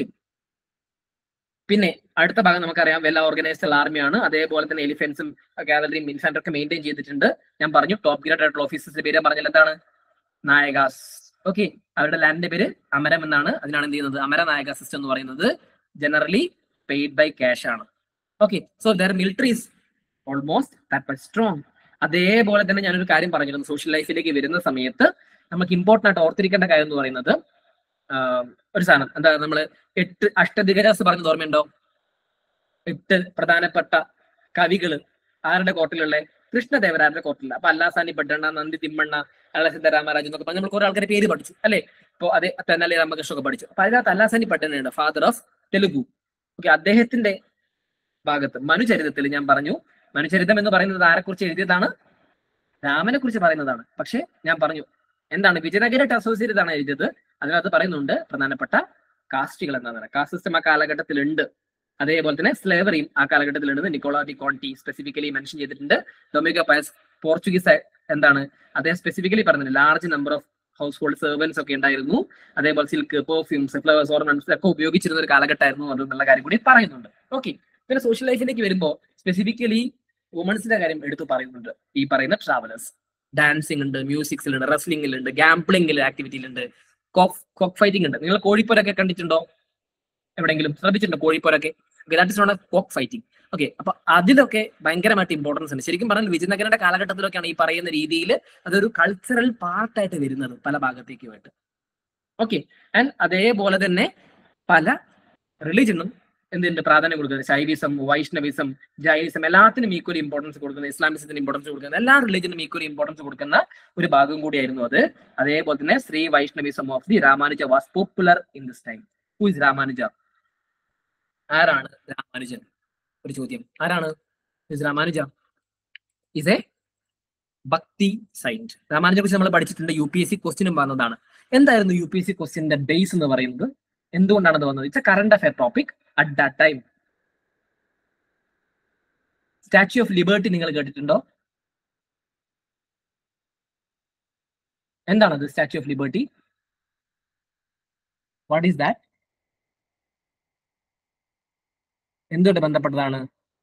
പിന്നെ അടുത്ത ഭാഗം നമുക്കറിയാം വെൽ ഓർഗനൈസ്ഡ് ആർമിയാണ് അതേപോലെ തന്നെ എലിഫൻസും കാവലറിയും ഇൻഫാൻറ്റും ഒക്കെ മെയിൻറ്റെയിൻ ചെയ്തിട്ടുണ്ട് ഞാൻ പറഞ്ഞു ടോപ്പ് ഗ്രേഡ് ആയിട്ടുള്ള ഓഫീസേഴ്സിന്റെ പേര് പറഞ്ഞാൽ എന്താണ് നായകാസ് ഓക്കെ അവരുടെ ലാൻഡിന്റെ പേര് അമരം എന്നാണ് അതിനാണ് എന്ത് ചെയ്യുന്നത് അമര നായക സിസ്റ്റം എന്ന് പറയുന്നത് ജനറലി പെയ്ഡ് ബൈ ക്യാഷ് ആണ് okay so there militaries almost that strong അതേപോലെ തന്നെ ഞാനൊരു കാര്യം പറഞ്ഞിരുന്നു സോഷ്യൽ ലൈഫിലേക്ക് വരുന്ന സമയത്ത് നമുക്ക് ഇമ്പോർട്ടൻ്റ് ആയിട്ട് ഓർത്തിരിക്കേണ്ട കാര്യം എന്ന് പറയുന്നത് ആഹ് ഒരു സാധനം എന്താ നമ്മൾ എട്ട് അഷ്ടദിഗജാസ് പറഞ്ഞത് ഓർമ്മയുണ്ടോ എട്ട് പ്രധാനപ്പെട്ട കവികള് ആരുടെ കോർട്ടിലുള്ള കൃഷ്ണദേവരാരുടെ കോർട്ടിലുള്ള അപ്പൊ അല്ലാസാനി പെട്ടണ്ണ നന്ദി തിമ്മണ്ണ അല്ല സിദ്ധരാമരാജ് എന്നൊക്കെ പറഞ്ഞ് നമ്മൾ കുറെ ആൾക്കാരെ പേര് പഠിച്ചു അല്ലെ ഇപ്പൊ അതെ തെന്നാലി രാമകൃഷ്ണ ഒക്കെ പഠിച്ചു അപ്പൊ അതിനകത്ത് അല്ലാസാനി പട്ടണയുണ്ട് ഫാദർ ഓഫ് തെലുഗു ഓക്കെ അദ്ദേഹത്തിന്റെ ഭാഗത്ത് മനുചരിതത്തിൽ ഞാൻ പറഞ്ഞു മനുചരിതം എന്ന് പറയുന്നത് ആരെക്കുറിച്ച് എഴുതിയതാണ് രാമനെ കുറിച്ച് പറയുന്നതാണ് പക്ഷെ ഞാൻ പറഞ്ഞു എന്താണ് വിജയനഗരമായിട്ട് അസോസിയേറ്റ് ചെയ്താണ് എഴുതിയത് അതിനകത്ത് പറയുന്നുണ്ട് പ്രധാനപ്പെട്ട കാസ്റ്റുകൾ എന്താണ് കാസ്റ്റ് സിസ്റ്റം ആ കാലഘട്ടത്തിലുണ്ട് അതേപോലെ തന്നെ സ്ലേവറിയും ആ കാലഘട്ടത്തിലുണ്ട് Nicolo de Conti specifically mention ചെയ്തിട്ടുണ്ട് ഡൊമിഗോ പയസ് പോർച്ചുഗീസ് എന്താണ് അദ്ദേഹം സ്പെസിഫിക്കലി പറഞ്ഞിട്ടുണ്ട് large number of household servants ഒക്കെ ഉണ്ടായിരുന്നു അതേപോലെ സിൽക്ക് പെർഫ്യൂംസ് ഫ്ലവേഴ്സ് ഓർണമെന്റ്സ് ഒക്കെ ഉപയോഗിച്ചിരുന്ന ഒരു കാലഘട്ടമായിരുന്നു അതെന്നുള്ള കാര്യം കൂടി പറയുന്നുണ്ട് ഓക്കെ പിന്നെ സോഷ്യൽ ലൈഫിലേക്ക് വരുമ്പോൾ സ്പെസിഫിക്കലി വുമൺസിന്റെ കാര്യം എടുത്തു പറയുന്നുണ്ട് ഈ പറയുന്ന ട്രാവലേഴ്സ് ഡാൻസിങ് ഉണ്ട് മ്യൂസിക്സിലുണ്ട് റെസ്ലിംഗിലുണ്ട് ഗാംപ്ലിംഗിൽ ആക്ടിവിറ്റിയിലുണ്ട് കോക്ക് കോക്ക് ഫൈറ്റിംഗ് ഉണ്ട് നിങ്ങൾ കോഴിപ്പോരൊക്കെ കണ്ടിട്ടുണ്ടോ എവിടെയെങ്കിലും ശ്രദ്ധിച്ചിട്ടുണ്ടോ കോഴിപ്പോരൊക്കെ that is not cock fighting okay അപ്പൊ അതിലൊക്കെ ഭയങ്കരമായിട്ട് ഇമ്പോർട്ടൻസ് ഉണ്ട് ശരിക്കും പറഞ്ഞാൽ വിജയനഗരന്റെ കാലഘട്ടത്തിലൊക്കെയാണ് ഈ പറയുന്ന രീതിയിൽ അതൊരു കൾച്ചറൽ പാർട്ടായിട്ട് വരുന്നത് പല ഭാഗത്തേക്കുമായിട്ട് ഓക്കെ ആൻഡ് അതേപോലെ തന്നെ പല റിലീജനും എന്തിന്റെ പ്രാധാന്യം കൊടുക്കുന്നത് ശൈവിസം വൈഷ്ണവിസം ജൈനിസം എല്ലാത്തിനും ഈക്വലി ഇമ്പോർട്ടൻസ് കൊടുക്കുന്നത് ഇസ്ലാമിസത്തിന് ഇമ്പോർട്ടൻസ് കൊടുക്കുന്നത് എല്ലാ റിലീജനും ഈക്വലി ഇമ്പോർട്ടൻസ് കൊടുക്കുന്ന ഒരു ഭാഗം കൂടിയായിരുന്നു അത് അതേപോലെ തന്നെ Shri Vaishnavism of the Ramanuja was popular in this time who is Ramanuja ആരാണ് രാമാനുജൻ ഒരു ചോദ്യം ആരാണ് is Ramanuja is a bhakti saint രാമാനുജനെ കുറിച്ച് നമ്മൾ പഠിച്ചിട്ടുണ്ട് യു പി എസ് സി ക്വസ്റ്റിനും വന്നതാണ് എന്തായിരുന്നു യു പി എസ് സി ക്വസ്റ്റിന്റെ ബേസ് എന്ന് പറയുന്നത് എന്തുകൊണ്ടാണ് അത് വന്നത് it's a current affair topic at that time statue of liberty നിങ്ങൾ കേട്ടിട്ടുണ്ടോ എന്താണത് statue of liberty what is that എന്തുകൊണ്ട് ബന്ധപ്പെട്ടതാണ്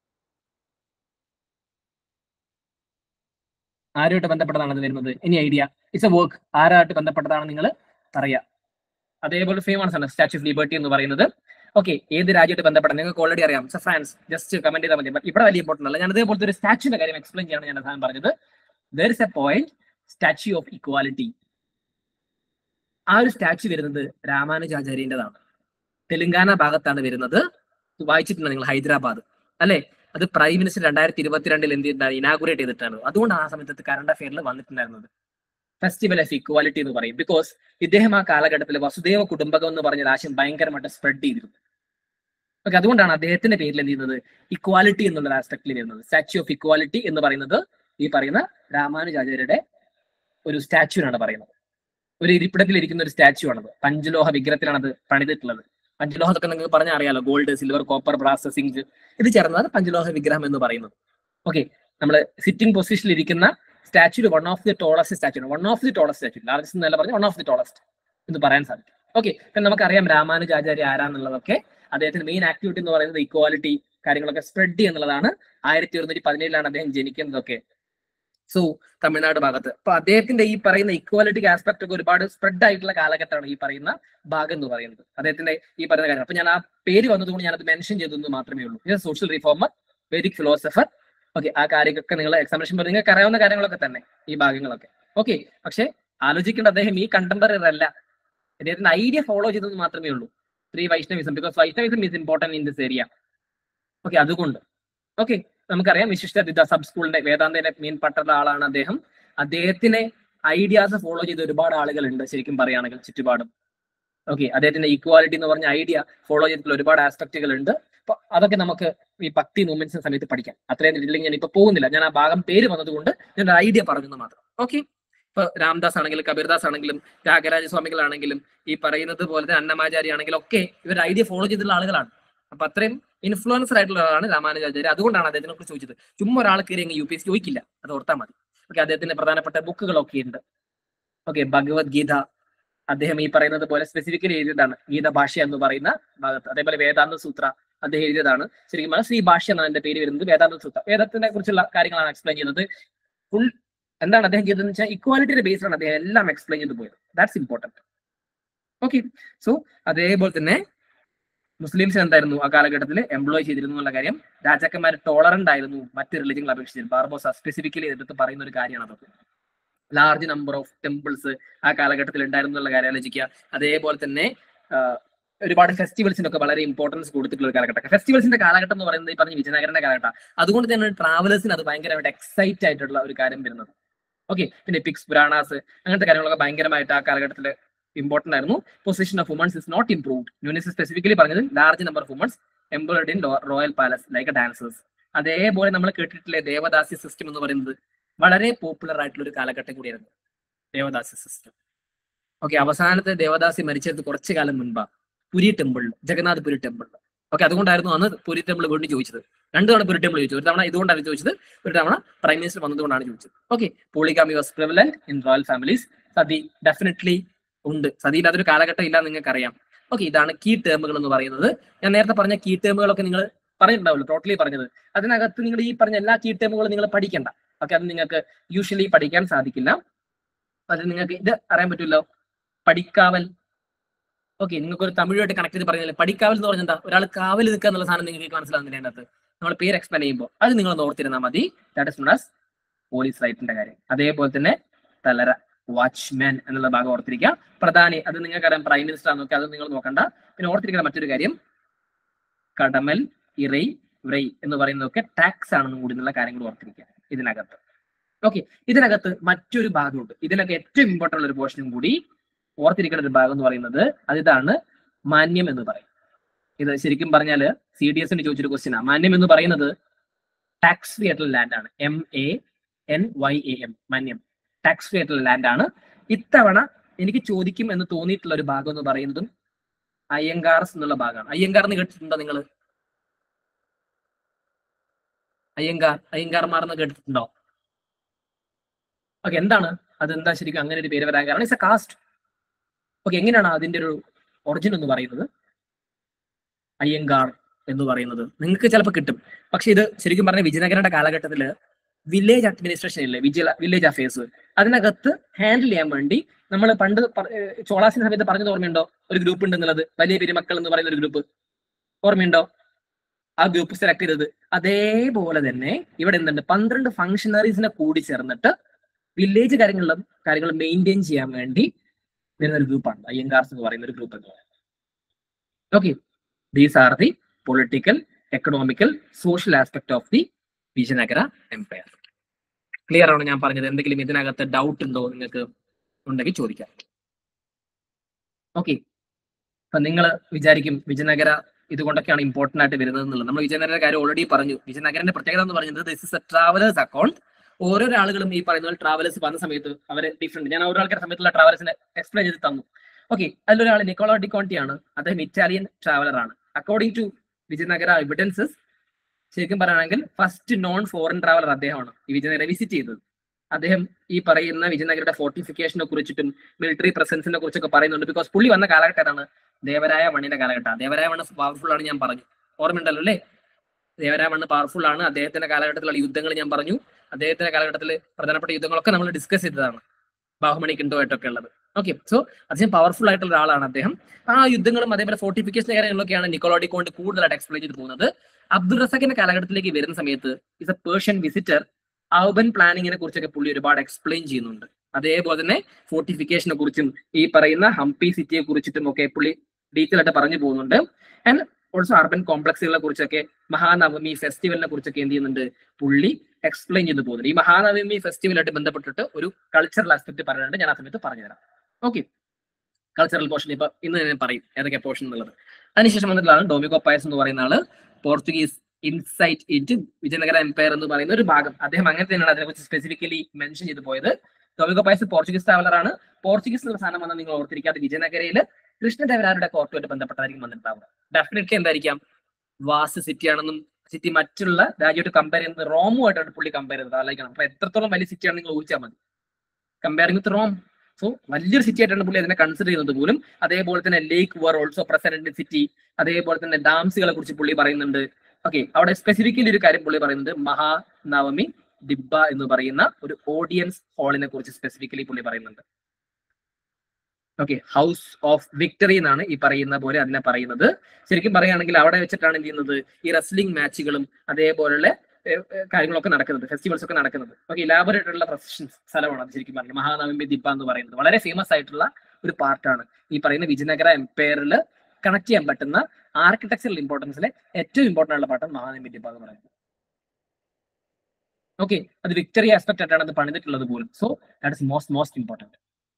ആരുമായിട്ട് ബന്ധപ്പെട്ടതാണ് അത് വരുന്നത് ഇനി ഐഡിയ ഇറ്റ്സ് എ വർക്ക് ആരായിട്ട് ബന്ധപ്പെട്ടതാണ് നിങ്ങൾ പറയാ അതേപോലെ ഫേമസ് ആണ് സ്റ്റാച്യു ഓഫ് ലിബർട്ടി എന്ന് പറയുന്നത് ഓക്കെ ഏത് രാജ്യമായിട്ട് ബന്ധപ്പെട്ട നിങ്ങൾക്ക് ഓൾറെഡി അറിയാം സോ ഫ്രാൻസ് ജസ്റ്റ് കമന്റ് ചെയ്താൽ മതി But ഇവിടെ വലിയ ഇമ്പോർട്ടൻ്റ് അല്ല ഞാൻ അതേപോലത്തെ ഒരു സ്റ്റാച്യൂന്റെ കാര്യം എക്സ്പ്ലെയിൻ ചെയ്യാണ് ഞാൻ അതാണ് പറഞ്ഞത് there is a point statue of equality ആ ഒരു സ്റ്റാച്യു വരുന്നത് രാമാനുജാചാര്യൻ്റെതാണ് തെലുങ്കാന ഭാഗത്താണ് വരുന്നത് വായിച്ചിട്ടുണ്ട് നിങ്ങൾ ഹൈദരാബാദ് അല്ലെ അത് പ്രൈം മിനിസ്റ്റർ രണ്ടായിരത്തി ഇരുപത്തിരണ്ടിൽ എന്ത് ചെയ്തിട്ടാണ് ഇനാഗുറേറ്റ് ചെയ്തിട്ടാണ് അതുകൊണ്ടാണ് ആ സമയത്ത് കറണ്ട് അഫെയറിൽ വന്നിട്ടുണ്ടായിരുന്നത് ഫെസ്റ്റിവൽ ഓഫ് ഇക്വാലിറ്റി എന്ന് പറയും ബിക്കോസ് ഇദ്ദേഹം ആ കാലഘട്ടത്തിൽ വസുദേവ കുടുംബകം എന്ന് പറഞ്ഞ ഒരു ആശയം ഭയങ്കരമായിട്ട് സ്പ്രെഡ് ചെയ്തിരുന്നു ഓക്കെ അതുകൊണ്ടാണ് അദ്ദേഹത്തിന്റെ പേരിൽ എന്ത് ചെയ്യുന്നത് ഇക്വാലിറ്റി എന്നുള്ള ആസ്പെക്റ്റിൽ വരുന്നത് സ്റ്റാച്യു ഓഫ് ഇക്വാലിറ്റി എന്ന് പറയുന്നത് ഈ പറയുന്ന രാമാനുജാചാര്യരുടെ ഒരു സ്റ്റാച്യുവിനാണ് പറയുന്നത് ഒരു ഇരിപ്പിടത്തിൽ ഇരിക്കുന്ന ഒരു സ്റ്റാച്യു ആണത് പഞ്ചലോഹ വിഗ്രഹത്തിലാണ് അത് പണിതിട്ടുള്ളത് പഞ്ചലോഹത്തൊക്കെ നിങ്ങൾക്ക് പറഞ്ഞാൽ അറിയാലോ gold silver copper brass zinc ഇത് ചേർന്നതാണ് പഞ്ചലോഹ വിഗ്രഹം എന്ന് പറയുന്നത് ഓക്കെ നമ്മൾ സിറ്റിംഗ് പൊസിഷനിൽ ഇരിക്കുന്ന statue one of the tallest statue one of the tallest statue largest എന്നല്ല പറഞ്ഞ വൺ ഓഫ് ദി ടോളസ്റ്റ് എന്ന് പറയാൻ സാധിക്കും ഓക്കെ പിന്നെ നമുക്കറിയാം രാമാനുജാചാര്യ ആരാന്നുള്ളതൊക്കെ അദ്ദേഹത്തിന്റെ മെയിൻ ആക്ടിവിറ്റി എന്ന് പറയുന്നത് ഇക്വാലിറ്റി കാര്യങ്ങളൊക്കെ സ്പ്രെഡ് ചെയ്യുന്നുള്ളതാണ് ആയിരത്തി ഒരുന്നൂറ്റി പതിനേഴിലാണ് അദ്ദേഹം ജനിക്കുന്നതൊക്കെ സോ തമിഴ്നാട് ഭാഗത്ത് അപ്പൊ അദ്ദേഹത്തിന്റെ ഈ പറയുന്ന ഇക്വാലിറ്റി ആസ്പെക്ട് ഒക്കെ ഒരുപാട് സ്പ്രെഡ് ആയിട്ടുള്ള കാലഘട്ടമാണ് ഈ പറയുന്ന ഭാഗം എന്ന് പറയുന്നത് അദ്ദേഹത്തിന്റെ ഈ പറയുന്ന കാര്യം അപ്പൊ ഞാൻ ആ പേര് വന്നതുകൊണ്ട് ഞാനത് മെൻഷൻ ചെയ്തെന്ന് മാത്രമേ ഉള്ളൂ social reformer Vedic philosopher okay ആ കാര്യങ്ങളൊക്കെ നിങ്ങൾ എക്സാമിനേഷൻ നിങ്ങൾക്ക് അറിയാവുന്ന കാര്യങ്ങളൊക്കെ തന്നെ ഈ ഭാഗങ്ങളൊക്കെ ഓക്കെ പക്ഷെ ആലോചിക്കേണ്ട അദ്ദേഹം ഈ കണ്ടംപററി അല്ല അദ്ദേഹത്തിന്റെ ഐഡിയ ഫോളോ ചെയ്തെന്ന് മാത്രമേ ഉള്ളൂ three Vaishnavism because Vaishnavism is important in this area okay അതുകൊണ്ട് ഓക്കെ നമുക്കറിയാം വിശിഷ്ട വിദ്യ സബ് സ്കൂളിന്റെ വേദാന്തയുടെ മെയിൻ പട്ടുള്ള ആളാണ് അദ്ദേഹം അദ്ദേഹത്തിനെ ഐഡിയാസ് ഫോളോ ചെയ്ത ഒരുപാട് ആളുകളുണ്ട് ശരിക്കും പറയുകയാണെങ്കിൽ ചുറ്റുപാടും ഓക്കെ അദ്ദേഹത്തിന്റെ ഈക്വാലിറ്റി എന്ന് പറഞ്ഞ ഐഡിയ ഫോളോ ചെയ്തിട്ടുള്ള ഒരുപാട് ആസ്പെക്റ്റുകൾ ഉണ്ട് അപ്പൊ അതൊക്കെ നമുക്ക് ഈ ഭക്തി മൂവ്മെന്റ്സിന് സമയത്ത് പഠിക്കാം അത്രയും രീതിയിൽ ഞാൻ ഇപ്പൊ പോകുന്നില്ല ഞാൻ ആ ഭാഗം പേര് വന്നതുകൊണ്ട് ഞാൻ ഒരു ഐഡിയ പറഞ്ഞു മാത്രം ഓക്കെ ഇപ്പൊ രാംദാസ് ആണെങ്കിലും കബീർദാസ് ആണെങ്കിലും ത്യാഗരാജ സ്വാമികളാണെങ്കിലും ഈ പറയുന്നത് പോലെ തന്നെ അന്നമാചാരി ആണെങ്കിലും ഒക്കെ ഇവർ ഐഡിയ ഫോളോ ചെയ്തിട്ടുള്ള ആളുകളാണ് അപ്പൊ അത്രയും ഇൻഫ്ലുവൻസർ ആയിട്ടുള്ള ആളാണ് രാമാനുജാചാര്യ അതുകൊണ്ടാണ് അദ്ദേഹത്തിനെ കുറിച്ച് ചോദിച്ചത് ചുമ്മാ ഒരാൾ കയറി അങ്ങ് യു പി എസ് ചോദിക്കില്ല അത് ഓർത്താൽ മതി ഓക്കെ അദ്ദേഹത്തിന്റെ പ്രധാനപ്പെട്ട ബുക്കുകളൊക്കെ ഉണ്ട് ഓക്കെ ഭഗവത്ഗീത അദ്ദേഹം ഈ പറയുന്നത് പോലെ സ്പെസിഫിക്കലി എഴുതിയതാണ് ഗീത ഭാഷ എന്ന് പറയുന്ന ഭാഗത്ത് അതേപോലെ വേദാന്ത സൂത്ര അദ്ദേഹം എഴുതിയതാണ് ശരിക്കും പറഞ്ഞാൽ ശ്രീ ഭാഷ എന്നാണ് എന്റെ പേര് വരുന്നത് വേദാന്ത സൂത്ര വേദത്തിനെ കുറിച്ചുള്ള കാര്യങ്ങളാണ് എക്സ്പ്ലെയിൻ ചെയ്യുന്നത് ഫുൾ എന്താണ് അദ്ദേഹം ചെയ്തതെന്ന് വെച്ചാൽ ഇക്വാലിറ്റിയുടെ ബേസിലാണ് അദ്ദേഹം എല്ലാം എക്സ്പ്ലെയിൻ ചെയ്ത് പോയത് ദാറ്റ്സ് ഇമ്പോർട്ടന്റ് ഓക്കെ സോ അതേപോലെ തന്നെ മുസ്ലിംസ് എന്തായിരുന്നു ആ കാലഘട്ടത്തിൽ എംപ്ലോയ് ചെയ്തിരുന്നു എന്നുള്ള കാര്യം രാജാക്കന്മാർ ടോളറന്റ് ആയിരുന്നു മറ്റ് റിലിജനുകൾ അപേക്ഷിച്ച് ബാർബോസ സ്പെസിഫിക്കലി എടുത്ത് പറയുന്ന ഒരു കാര്യമാണ് അതൊക്കെ ലാർജ് നമ്പർ ഓഫ് ടെമ്പിൾസ് ആ കാലഘട്ടത്തിൽ ഉണ്ടായിരുന്നു എന്നുള്ള കാര്യം ആലോചിക്കുക അതേപോലെ തന്നെ ആ, ഒരുപാട് ഫെസ്റ്റിവൽസിനൊക്കെ വളരെ ഇമ്പോർട്ടൻസ് കൊടുത്തിട്ടുള്ള ഒരു കാലഘട്ടം ഫെസ്റ്റിവൽസിന്റെ കാലഘട്ടം എന്ന് പറയുന്നത് ഈ പറഞ്ഞ വിജയനഗരന്റെ കാലഘട്ടം അതുകൊണ്ട് തന്നെ ട്രാവലേഴ്സിന് അത് ഭയങ്കരമായിട്ട് എക്സൈറ്റ് ആയിട്ടുള്ള ഒരു കാര്യം വരുന്നത് ഓക്കെ പിന്നെ പിക്സ് പുരാണാസ് അങ്ങനത്തെ കാര്യങ്ങളൊക്കെ ഭയങ്കരമായിട്ട് ആ കാലഘട്ടത്തിൽ ഇമ്പോർട്ടന്റ് ആയിരുന്നു position of womans is not improved യൂണിസ് സ്പെസിഫിക്കലി പറഞ്ഞത് large number of womans employed in royal palace like dancers അതേപോലെ നമ്മൾ കേട്ടിട്ടില്ലേ ദേവദാസി സിസ്റ്റം എന്ന് പറയുന്നത് വളരെ പോപ്പുലർ ആയിട്ടുള്ള ഒരു കാലഘട്ടം കൂടിയായിരുന്നു ദേവദാസി സിസ്റ്റം ഓക്കെ അവസാനത്തെ ദേവദാസി മരിച്ചത് കുറച്ചു കാലം മുൻപാ Puri temple Jagannath Puri temple okay അതുകൊണ്ടായിരുന്നു അന്ന് പുരി ടെമ്പിൾ വീണ്ടും ചോദിച്ചത് രണ്ടു തവണ പുരി ടെമ്പിൾ ചോദിച്ചു ഒരു തവണ ഇതുകൊണ്ടാണ് ചോദിച്ചത് ഒരു തവണ പ്രൈം മിനിസ്റ്റർ വന്നതുകൊണ്ടാണ് ചോദിച്ചത് okay polygamy was prevalent in royal families sati definitely ഉണ്ട് സതിയിൽ അതൊരു കാലഘട്ടം ഇല്ല നിങ്ങൾക്ക് അറിയാം ഓക്കെ ഇതാണ് കീ ടേമുകൾ എന്ന് പറയുന്നത് ഞാൻ നേരത്തെ പറഞ്ഞ കീ ടേമുകളൊക്കെ നിങ്ങൾ പറഞ്ഞിട്ടുണ്ടാവുമല്ലോ ടോട്ടലി പറഞ്ഞത് അതിനകത്ത് നിങ്ങൾ ഈ പറഞ്ഞ എല്ലാ കീ ടേമുകളും നിങ്ങൾ പഠിക്കണ്ട ഓക്കെ അത് നിങ്ങൾക്ക് യൂഷ്വലി പഠിക്കാൻ സാധിക്കില്ല അത് നിങ്ങൾക്ക് ഇത് അറിയാൻ പറ്റുമല്ലോ പഠിക്കാവൽ ഓക്കെ നിങ്ങൾക്ക് ഒരു തമിഴുമായിട്ട് കണക്ട് ചെയ്ത് പറഞ്ഞാൽ പഠിക്കാവൽ എന്ന് പറഞ്ഞാൽ എന്താ ഒരാൾ കാവൽ നിൽക്കുക എന്നുള്ള സാധനം നിങ്ങൾക്ക് മനസ്സിലാകുന്നില്ല അതിനകത്ത് നമ്മൾ പേര് എക്സ്പ്ലെയിൻ ചെയ്യുമ്പോൾ അത് നിങ്ങൾ ഒന്ന് ഓർത്തിരുന്നാൽ മതി that is known as police റൈറ്റിന്റെ കാര്യം അതേപോലെ തന്നെ തലര വാച്ച്മാൻ എന്നുള്ള ഭാഗം ഓർത്തിരിക്കുക പ്രധാനി അത് നിങ്ങൾക്കറിയാം പ്രൈം മിനിസ്റ്റർ ആണെന്നൊക്കെ അത് നിങ്ങൾ നോക്കണ്ട പിന്നെ ഓർത്തിരിക്കുന്ന മറ്റൊരു കാര്യം കടമൽ ഇറൈ വ്രൈ എന്ന് പറയുന്നതൊക്കെ ടാക്സ് ആണെന്നും കൂടി എന്നുള്ള കാര്യങ്ങൾ ഓർത്തിരിക്കുക ഇതിനകത്ത് ഓക്കെ ഇതിനകത്ത് മറ്റൊരു ഭാഗമുണ്ട് ഇതിനൊക്കെ ഏറ്റവും ഇമ്പോർട്ടൻ്റ് ഉള്ള ഒരു പോർഷനും കൂടി ഓർത്തിരിക്കേണ്ട ഒരു ഭാഗം എന്ന് പറയുന്നത് അത് ഇതാണ് മാന്യം എന്ന് പറയും ഇത് ശരിക്കും പറഞ്ഞാൽ സി ഡി എസിന് ചോദിച്ചൊരു ക്വസ്റ്റ്യൻ ആണ് മാന്യം എന്ന് പറയുന്നത് ടാക്സ് ഫ്രീ ആയിട്ടുള്ള ലാൻഡ് ആണ് M A N Y A M മാന്യം ടാക്സ് ഫ്രീ ആയിട്ടുള്ള ലാൻഡ് ആണ് ഇത്തവണ എനിക്ക് ചോദിക്കും എന്ന് തോന്നിയിട്ടുള്ള ഒരു ഭാഗം എന്ന് പറയുന്നതും അയ്യങ്കാർസ് എന്നുള്ള ഭാഗമാണ് അയ്യങ്കാർ എന്ന് കേട്ടിട്ടുണ്ടോ നിങ്ങൾ അയ്യങ്കാർ അയ്യങ്കാർമാർ എന്ന് കേട്ടിട്ടുണ്ടോ ഓക്കെ എന്താണ് അതെന്താ ശരിക്കും അങ്ങനെ ഒരു പേര് വരാൻ കാരണം ഇറ്റ്സ് എ കാസ്റ്റ് ഓക്കെ എങ്ങനെയാണ് അതിന്റെ ഒരു ഒറിജിൻ എന്ന് പറയുന്നത് അയ്യങ്കാർ എന്ന് പറയുന്നത് നിങ്ങൾക്ക് ചിലപ്പോൾ കിട്ടും പക്ഷെ ഇത് ശരിക്കും പറഞ്ഞ വിജയനഗരയുടെ കാലഘട്ടത്തിൽ വില്ലേജ് അഡ്മിനിസ്ട്രേഷൻ ഇല്ലേ വിജില വില്ലേജ് അഫയേഴ്സ് അതിനകത്ത് ഹാൻഡിൽ ചെയ്യാൻ വേണ്ടി നമ്മൾ പണ്ട് പ- ഏഹ് ചോളാസിന്റെ സമയത്ത് പറഞ്ഞത് ഓർമ്മയുണ്ടോ ഒരു ഗ്രൂപ്പ് ഉണ്ട് എന്നുള്ളത് വലിയ പെരുമക്കൾ എന്ന് പറയുന്ന ഒരു ഗ്രൂപ്പ് ഓർമ്മയുണ്ടോ ആ ഗ്രൂപ്പ് സെലക്ട് ചെയ്തത് അതേപോലെ തന്നെ ഇവിടെ എന്തുണ്ട് പന്ത്രണ്ട് ഫംഗ്ഷണറീസിനെ കൂടി ചേർന്നിട്ട് വില്ലേജ് കാര്യങ്ങളിലും കാര്യങ്ങൾ മെയിൻറ്റെയിൻ ചെയ്യാൻ വേണ്ടി വരുന്ന ഒരു ഗ്രൂപ്പാണ് അയ്യങ്കാർസ് എന്ന് പറയുന്ന ഒരു ഗ്രൂപ്പ് എന്ന് പറയുന്നത് okay these are the political economical social aspect of the Vijayanagara empire clear ആണോ ഞാൻ പറഞ്ഞത് എന്തെങ്കിലും ഇതിനകത്ത് ഡൗട്ട് ഉണ്ടോ നിങ്ങൾക്ക് ഉണ്ടെങ്കിൽ ചോദിക്കാം ഓക്കെ അപ്പൊ നിങ്ങൾ വിചാരിക്കും വിജയനഗര ഇതുകൊണ്ടൊക്കെയാണ് ഇമ്പോർട്ടന്റ് ആയിട്ട് വരുന്നത് എന്നുള്ളത് നമ്മൾ വിജയനഗര കാര്യം ഓൾറെഡി പറഞ്ഞു വിജയനഗരന്റെ പ്രത്യേകത എന്ന് പറയുന്നത് this is a travellers account ഓരോ ആളുകളും ഈ പറയുന്ന പോലെ ട്രാവലേഴ്സ് വന്ന സമയത്ത് അവരെ ഡിഫറെന്റ് ഞാൻ ഓരോ ആൾക്കാരുടെ സമയത്തുള്ള ട്രാവലേഴ്സിനെ എക്സ്പ്ലെയിൻ ചെയ്ത് തന്നു ഓക്കെ അതിലൊരാൾ നിക്കോളോ ഡിക്കോണ്ടി ആണ് അദ്ദേഹം ഇറ്റാലിയൻ ട്രാവലർ ആണ് അക്കോർഡിംഗ് ടു വിജയനഗര എവിഡൻസസ് ശരിക്കും പറയുകയാണെങ്കിൽ ഫസ്റ്റ് നോൺ ഫോറിൻ ട്രാവലർ അദ്ദേഹമാണ് ഈ വിജയനഗര വിസിറ്റ് ചെയ്തത് അദ്ദേഹം ഈ പറയുന്ന വിജയനഗരയുടെ ഫോർട്ടിഫിക്കേഷനെ കുറിച്ചിട്ടും മിലിറ്ററി പ്രസൻസിനെ കുറിച്ചൊക്കെ പറയുന്നുണ്ട് ബിക്കോസ് പുള്ളി വന്ന കാലഘട്ടം ഏതാണ് ദേവരായ മണ്ണിന്റെ കാലഘട്ടം ദേവരായ മണ്ണ് പവർഫുൾ ആണ് ഞാൻ പറഞ്ഞു ഓർമ്മയുണ്ടല്ലോ അല്ലേ ദേവരായ മണ്ണ് പവർഫുൾ ആണ് അദ്ദേഹത്തിന്റെ കാലഘട്ടത്തിലുള്ള യുദ്ധങ്ങൾ ഞാൻ പറഞ്ഞു അദ്ദേഹത്തിന്റെ കാലഘട്ടത്തിൽ പ്രധാനപ്പെട്ട യുദ്ധങ്ങളൊക്കെ നമ്മൾ ഡിസ്കസ് ചെയ്തതാണ് ബാഹുമണി കിണ്ടുമായിട്ടൊക്കെ ഉള്ളത് ഓക്കെ സോ അദ്ദേഹം പവർഫുൾ ആയിട്ടുള്ള ഒരാളാണ് അദ്ദേഹം ആ യുദ്ധങ്ങളും അതേപോലെ ഫോർട്ടിഫിക്കേഷൻ കാര്യങ്ങളൊക്കെയാണ് നിക്കോളോഡി കൊണ്ട് കൂടുതലായിട്ട് എക്സ്പ്ലെയിൻ ചെയ്ത് പോകുന്നത് അബ്ദുൾ റസാഖിന്റെ കാലഘട്ടത്തിലേക്ക് വരുന്ന സമയത്ത് is a Persian visitor urban പ്ലാനിങ്ങിനെ കുറിച്ചൊക്കെ പുള്ളി ഒരുപാട് എക്സ്പ്ലെയിൻ ചെയ്യുന്നുണ്ട് അതേപോലെ തന്നെ ഫോർട്ടിഫിക്കേഷനെ കുറിച്ചും ഈ പറയുന്ന ഹംപി സിറ്റിയെ കുറിച്ചിട്ടും ഒക്കെ പുള്ളി ഡീറ്റെയിൽ ആയിട്ട് പറഞ്ഞു പോകുന്നുണ്ട് ആൻഡ് ഓൾസോ അർബൻ കോംപ്ലക്സുകളെ കുറിച്ചൊക്കെ മഹാനവമി ഫെസ്റ്റിവലിനെ കുറിച്ചൊക്കെ എന്ത് ചെയ്യുന്നുണ്ട് പുള്ളി എക്സ്പ്ലെയിൻ ചെയ്ത് പോകുന്നുണ്ട് ഈ മഹാനവമി ഫെസ്റ്റിവലായിട്ട് ബന്ധപ്പെട്ടിട്ട് ഒരു കൾച്ചറൽ ആസ്പെക്ട് പറയാനുണ്ട് ഞാൻ ആ സമയത്ത് പറഞ്ഞുതരാം ഓക്കെ കൾച്ചറൽ പോർഷൻ ഇപ്പൊ ഇന്ന് ഞാൻ പറയും ഏതൊക്കെ പോർഷൻ എന്നുള്ളത് അതിനുശേഷം വന്നിട്ടുള്ളതാണ് ഡോമിഗോ പയസ് എന്ന് പറയുന്ന ആള് Portuguese insight it Vijayanagara empire എന്ന് പറയുന്ന ഒരു ഭാഗം അദ്ദേഹം അങ്ങനെ തന്നെയാണ് അതിനെക്കുറിച്ച് സ്പെസിഫിക്കലി മെൻഷൻ ചെയ്ത് പോയത് ഡൊമിഗോ പയസ് പോർച്ചുഗീസ് ട്രാവലറാണ് പോർച്ചുഗീസ് എന്നുള്ള സാധനം വന്നാൽ നിങ്ങൾ ഓർത്തിരിക്കാതെ വിജയനഗരയിൽ കൃഷ്ണദേവരാരുടെ കോർട്ടുമായിട്ട് ബന്ധപ്പെട്ടായിരിക്കും വന്നിട്ടുണ്ടാവുക ഡെഫിനറ്റ്ലി എന്തായിരിക്കാം വാസ് സിറ്റി ആണെന്നും സിറ്റി മറ്റുള്ള രാജ്യമായിട്ട് കമ്പയർ ചെയ്യുന്നത് റോമുമായിട്ടാണ് പുള്ളി കമ്പയർ ചെയ്തത് ആലോചിക്കണം അപ്പൊ എത്രത്തോളം വലിയ സിറ്റിയാണ് നിങ്ങൾ ഊഹിച്ചാൽ മതി കമ്പയറിംഗ് വിത്ത് റോം സോ വലിയൊരു സിറ്റി ആയിട്ടാണ് പുള്ളി അതിനെ കൺസിഡർ ചെയ്യുന്നത് പോലും അതേപോലെ തന്നെ lake were also present city അതേപോലെ തന്നെ ഡാംസുകളെ കുറിച്ച് പുള്ളി പറയുന്നുണ്ട് ഓക്കെ അവിടെ സ്പെസിഫിക്കലി ഒരു കാര്യം പുള്ളി പറയുന്നത് മഹാനവമി ദിബ്ബ എന്ന് പറയുന്ന ഒരു ഓഡിയൻസ് ഹാളിനെ കുറിച്ച് സ്പെസിഫിക്കലി പുള്ളി പറയുന്നുണ്ട് ഓക്കെ ഹൗസ് ഓഫ് വിക്ടറി എന്നാണ് ഈ പറയുന്ന പോലെ അതിനെ പറയുന്നത് ശരിക്കും പറയുകയാണെങ്കിൽ അവിടെ വെച്ചിട്ടാണ് എന്ത് ചെയ്യുന്നത് ഈ റെസ്ലിംഗ് മാച്ചുകളും അതേപോലുള്ള ഏഹ്, ഏഹ്, കാര്യങ്ങളൊക്കെ നടക്കുന്നത് ഫെസ്റ്റിവൽസ് ഒക്കെ നടക്കുന്നത് ഓക്കെ ഇലാബറേറ്റ് ഉള്ള പ്രൊഫഷൻ സ്ഥലമാണ് അത് ശരിക്കും പറഞ്ഞത് മഹാനവമി ദിബ്ബ എന്ന് പറയുന്നത് വളരെ ഫേമസ് ആയിട്ടുള്ള ഒരു പാർട്ടാണ് ഈ പറയുന്ന വിജയനഗര എംപയറിൽ കണക്ട് ചെയ്യാൻ പറ്റുന്ന ആർക്കിടെക്ചറൽ ഇമ്പോർട്ടൻസിലെ ഏറ്റവും ഇമ്പോർട്ടൻ്റ് ഉള്ള പാട്ടാണ് മഹാനവമി ദിബ്ബ എന്ന് പറയുന്നത് ഓക്കെ അത് വിക്ടറി ആസ്പെക്ട് ആയിട്ടാണ് അത് പണിതിട്ടുള്ളത് പോലും so that is most most important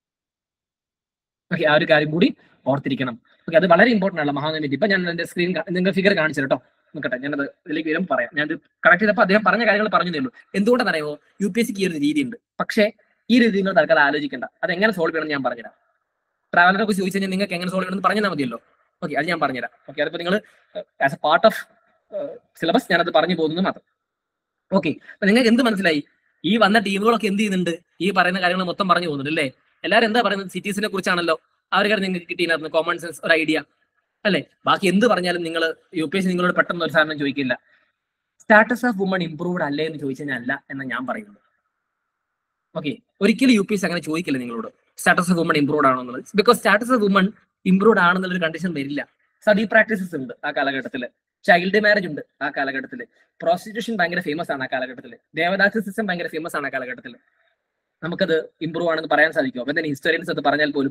okay ആ ഒരു കാര്യം കൂടി ഓർത്തിരിക്കണം ഓക്കെ അത് വളരെ ഇമ്പോർട്ടൻ്റ് ആണ് മഹാനവമി ദിബ്ബ ഞാൻ എന്റെ സ്ക്രീൻ നിങ്ങൾ ഫിഗർ കാണിച്ചു കേട്ടോ നോക്കട്ടെ ഞാനത് ഇതിലേക്ക് വരും പറയാം ഞാൻ കറക്റ്റ് ചെയ്തപ്പോൾ അദ്ദേഹം പറഞ്ഞ കാര്യങ്ങൾ പറഞ്ഞതേ ഉള്ളൂ എന്തുകൊണ്ടാണെന്ന് അറിയുമോ യു പി എസ് സിക്ക് ഈ ഒരു രീതിയുണ്ട് പക്ഷേ ഈ രീതി നിങ്ങൾ തൽക്കാലം ആലോചിക്കേണ്ട അത് എങ്ങനെ സോൾവ് ചെയ്യണം ഞാൻ പറഞ്ഞുതരാം ട്രാവലറെ കുറിച്ച് ചോദിച്ചു കഴിഞ്ഞാൽ നിങ്ങൾക്ക് എങ്ങനെ സോൾവ് ചെയ്യണം എന്ന് പറഞ്ഞാൽ മതിയല്ലോ ഓക്കെ അത് ഞാൻ പറഞ്ഞുതരാം ഓക്കെ അതിപ്പോൾ നിങ്ങൾ as a part of syllabus ഞാനത് പറഞ്ഞു പോകുന്നത് മാത്രം ഓക്കെ അപ്പൊ നിങ്ങൾക്ക് എന്ത് മനസ്സിലായി ഈ വന്ന ടീമുകളൊക്കെ എന്ത് ചെയ്യുന്നുണ്ട് ഈ പറയുന്ന കാര്യങ്ങൾ മൊത്തം പറഞ്ഞു പോകുന്നുണ്ട് അല്ലേ എല്ലാവരും എന്താ പറയുന്നത് സിറ്റീസിനെ കുറിച്ചാണല്ലോ ആ ഒരു കാര്യം നിങ്ങൾക്ക് കിട്ടിയിരുന്നു കോമൺ സെൻസ് ഒരു ഐഡിയ അല്ലേ ബാക്കി എന്ത് പറഞ്ഞാലും നിങ്ങൾ യു പി എസ് നിങ്ങളോട് പെട്ടെന്ന് ഒരു സാധനം ചോദിക്കില്ല സ്റ്റാറ്റസ് ഓഫ് വുമൺ ഇംപ്രൂവ്ഡ് അല്ലേ എന്ന് ചോദിച്ചു കഴിഞ്ഞാൽ അല്ല എന്ന് ഞാൻ പറയുന്നത് ഓക്കെ ഒരിക്കലും യു പി എസ് അങ്ങനെ ചോദിക്കില്ല നിങ്ങളോട് സ്റ്റാറ്റസ് ഓഫ് വുമൺ ഇംപ്രൂവ്ഡ് ആണോ എന്നുള്ളത് because status of woman improved ആണെന്നുള്ളൊരു കണ്ടീഷൻ വരില്ല സ്റ്റഡി പ്രാക്ടീസസ് ഉണ്ട് ആ കാലഘട്ടത്തിൽ ചൈൽഡ് മാരേജ് ഉണ്ട് ആ കാലഘട്ടത്തിൽ പ്രോസ്റ്റിറ്റ്യൂഷൻ ഭയങ്കര ഫേമസ് ആണ് ആ കാലഘട്ടത്തിൽ ദേവദാസ സിസ്റ്റം ഭയങ്കര ഫേമസ് ആണ് ആ കാലഘട്ടത്തിൽ നമുക്കത് ഇമ്പ്രൂവ് ആണെന്ന് പറയാൻ സാധിക്കും അപ്പൊ തന്നെ ഹിസ്റ്റോറിയൻസ് അത് പറഞ്ഞാൽ പോലും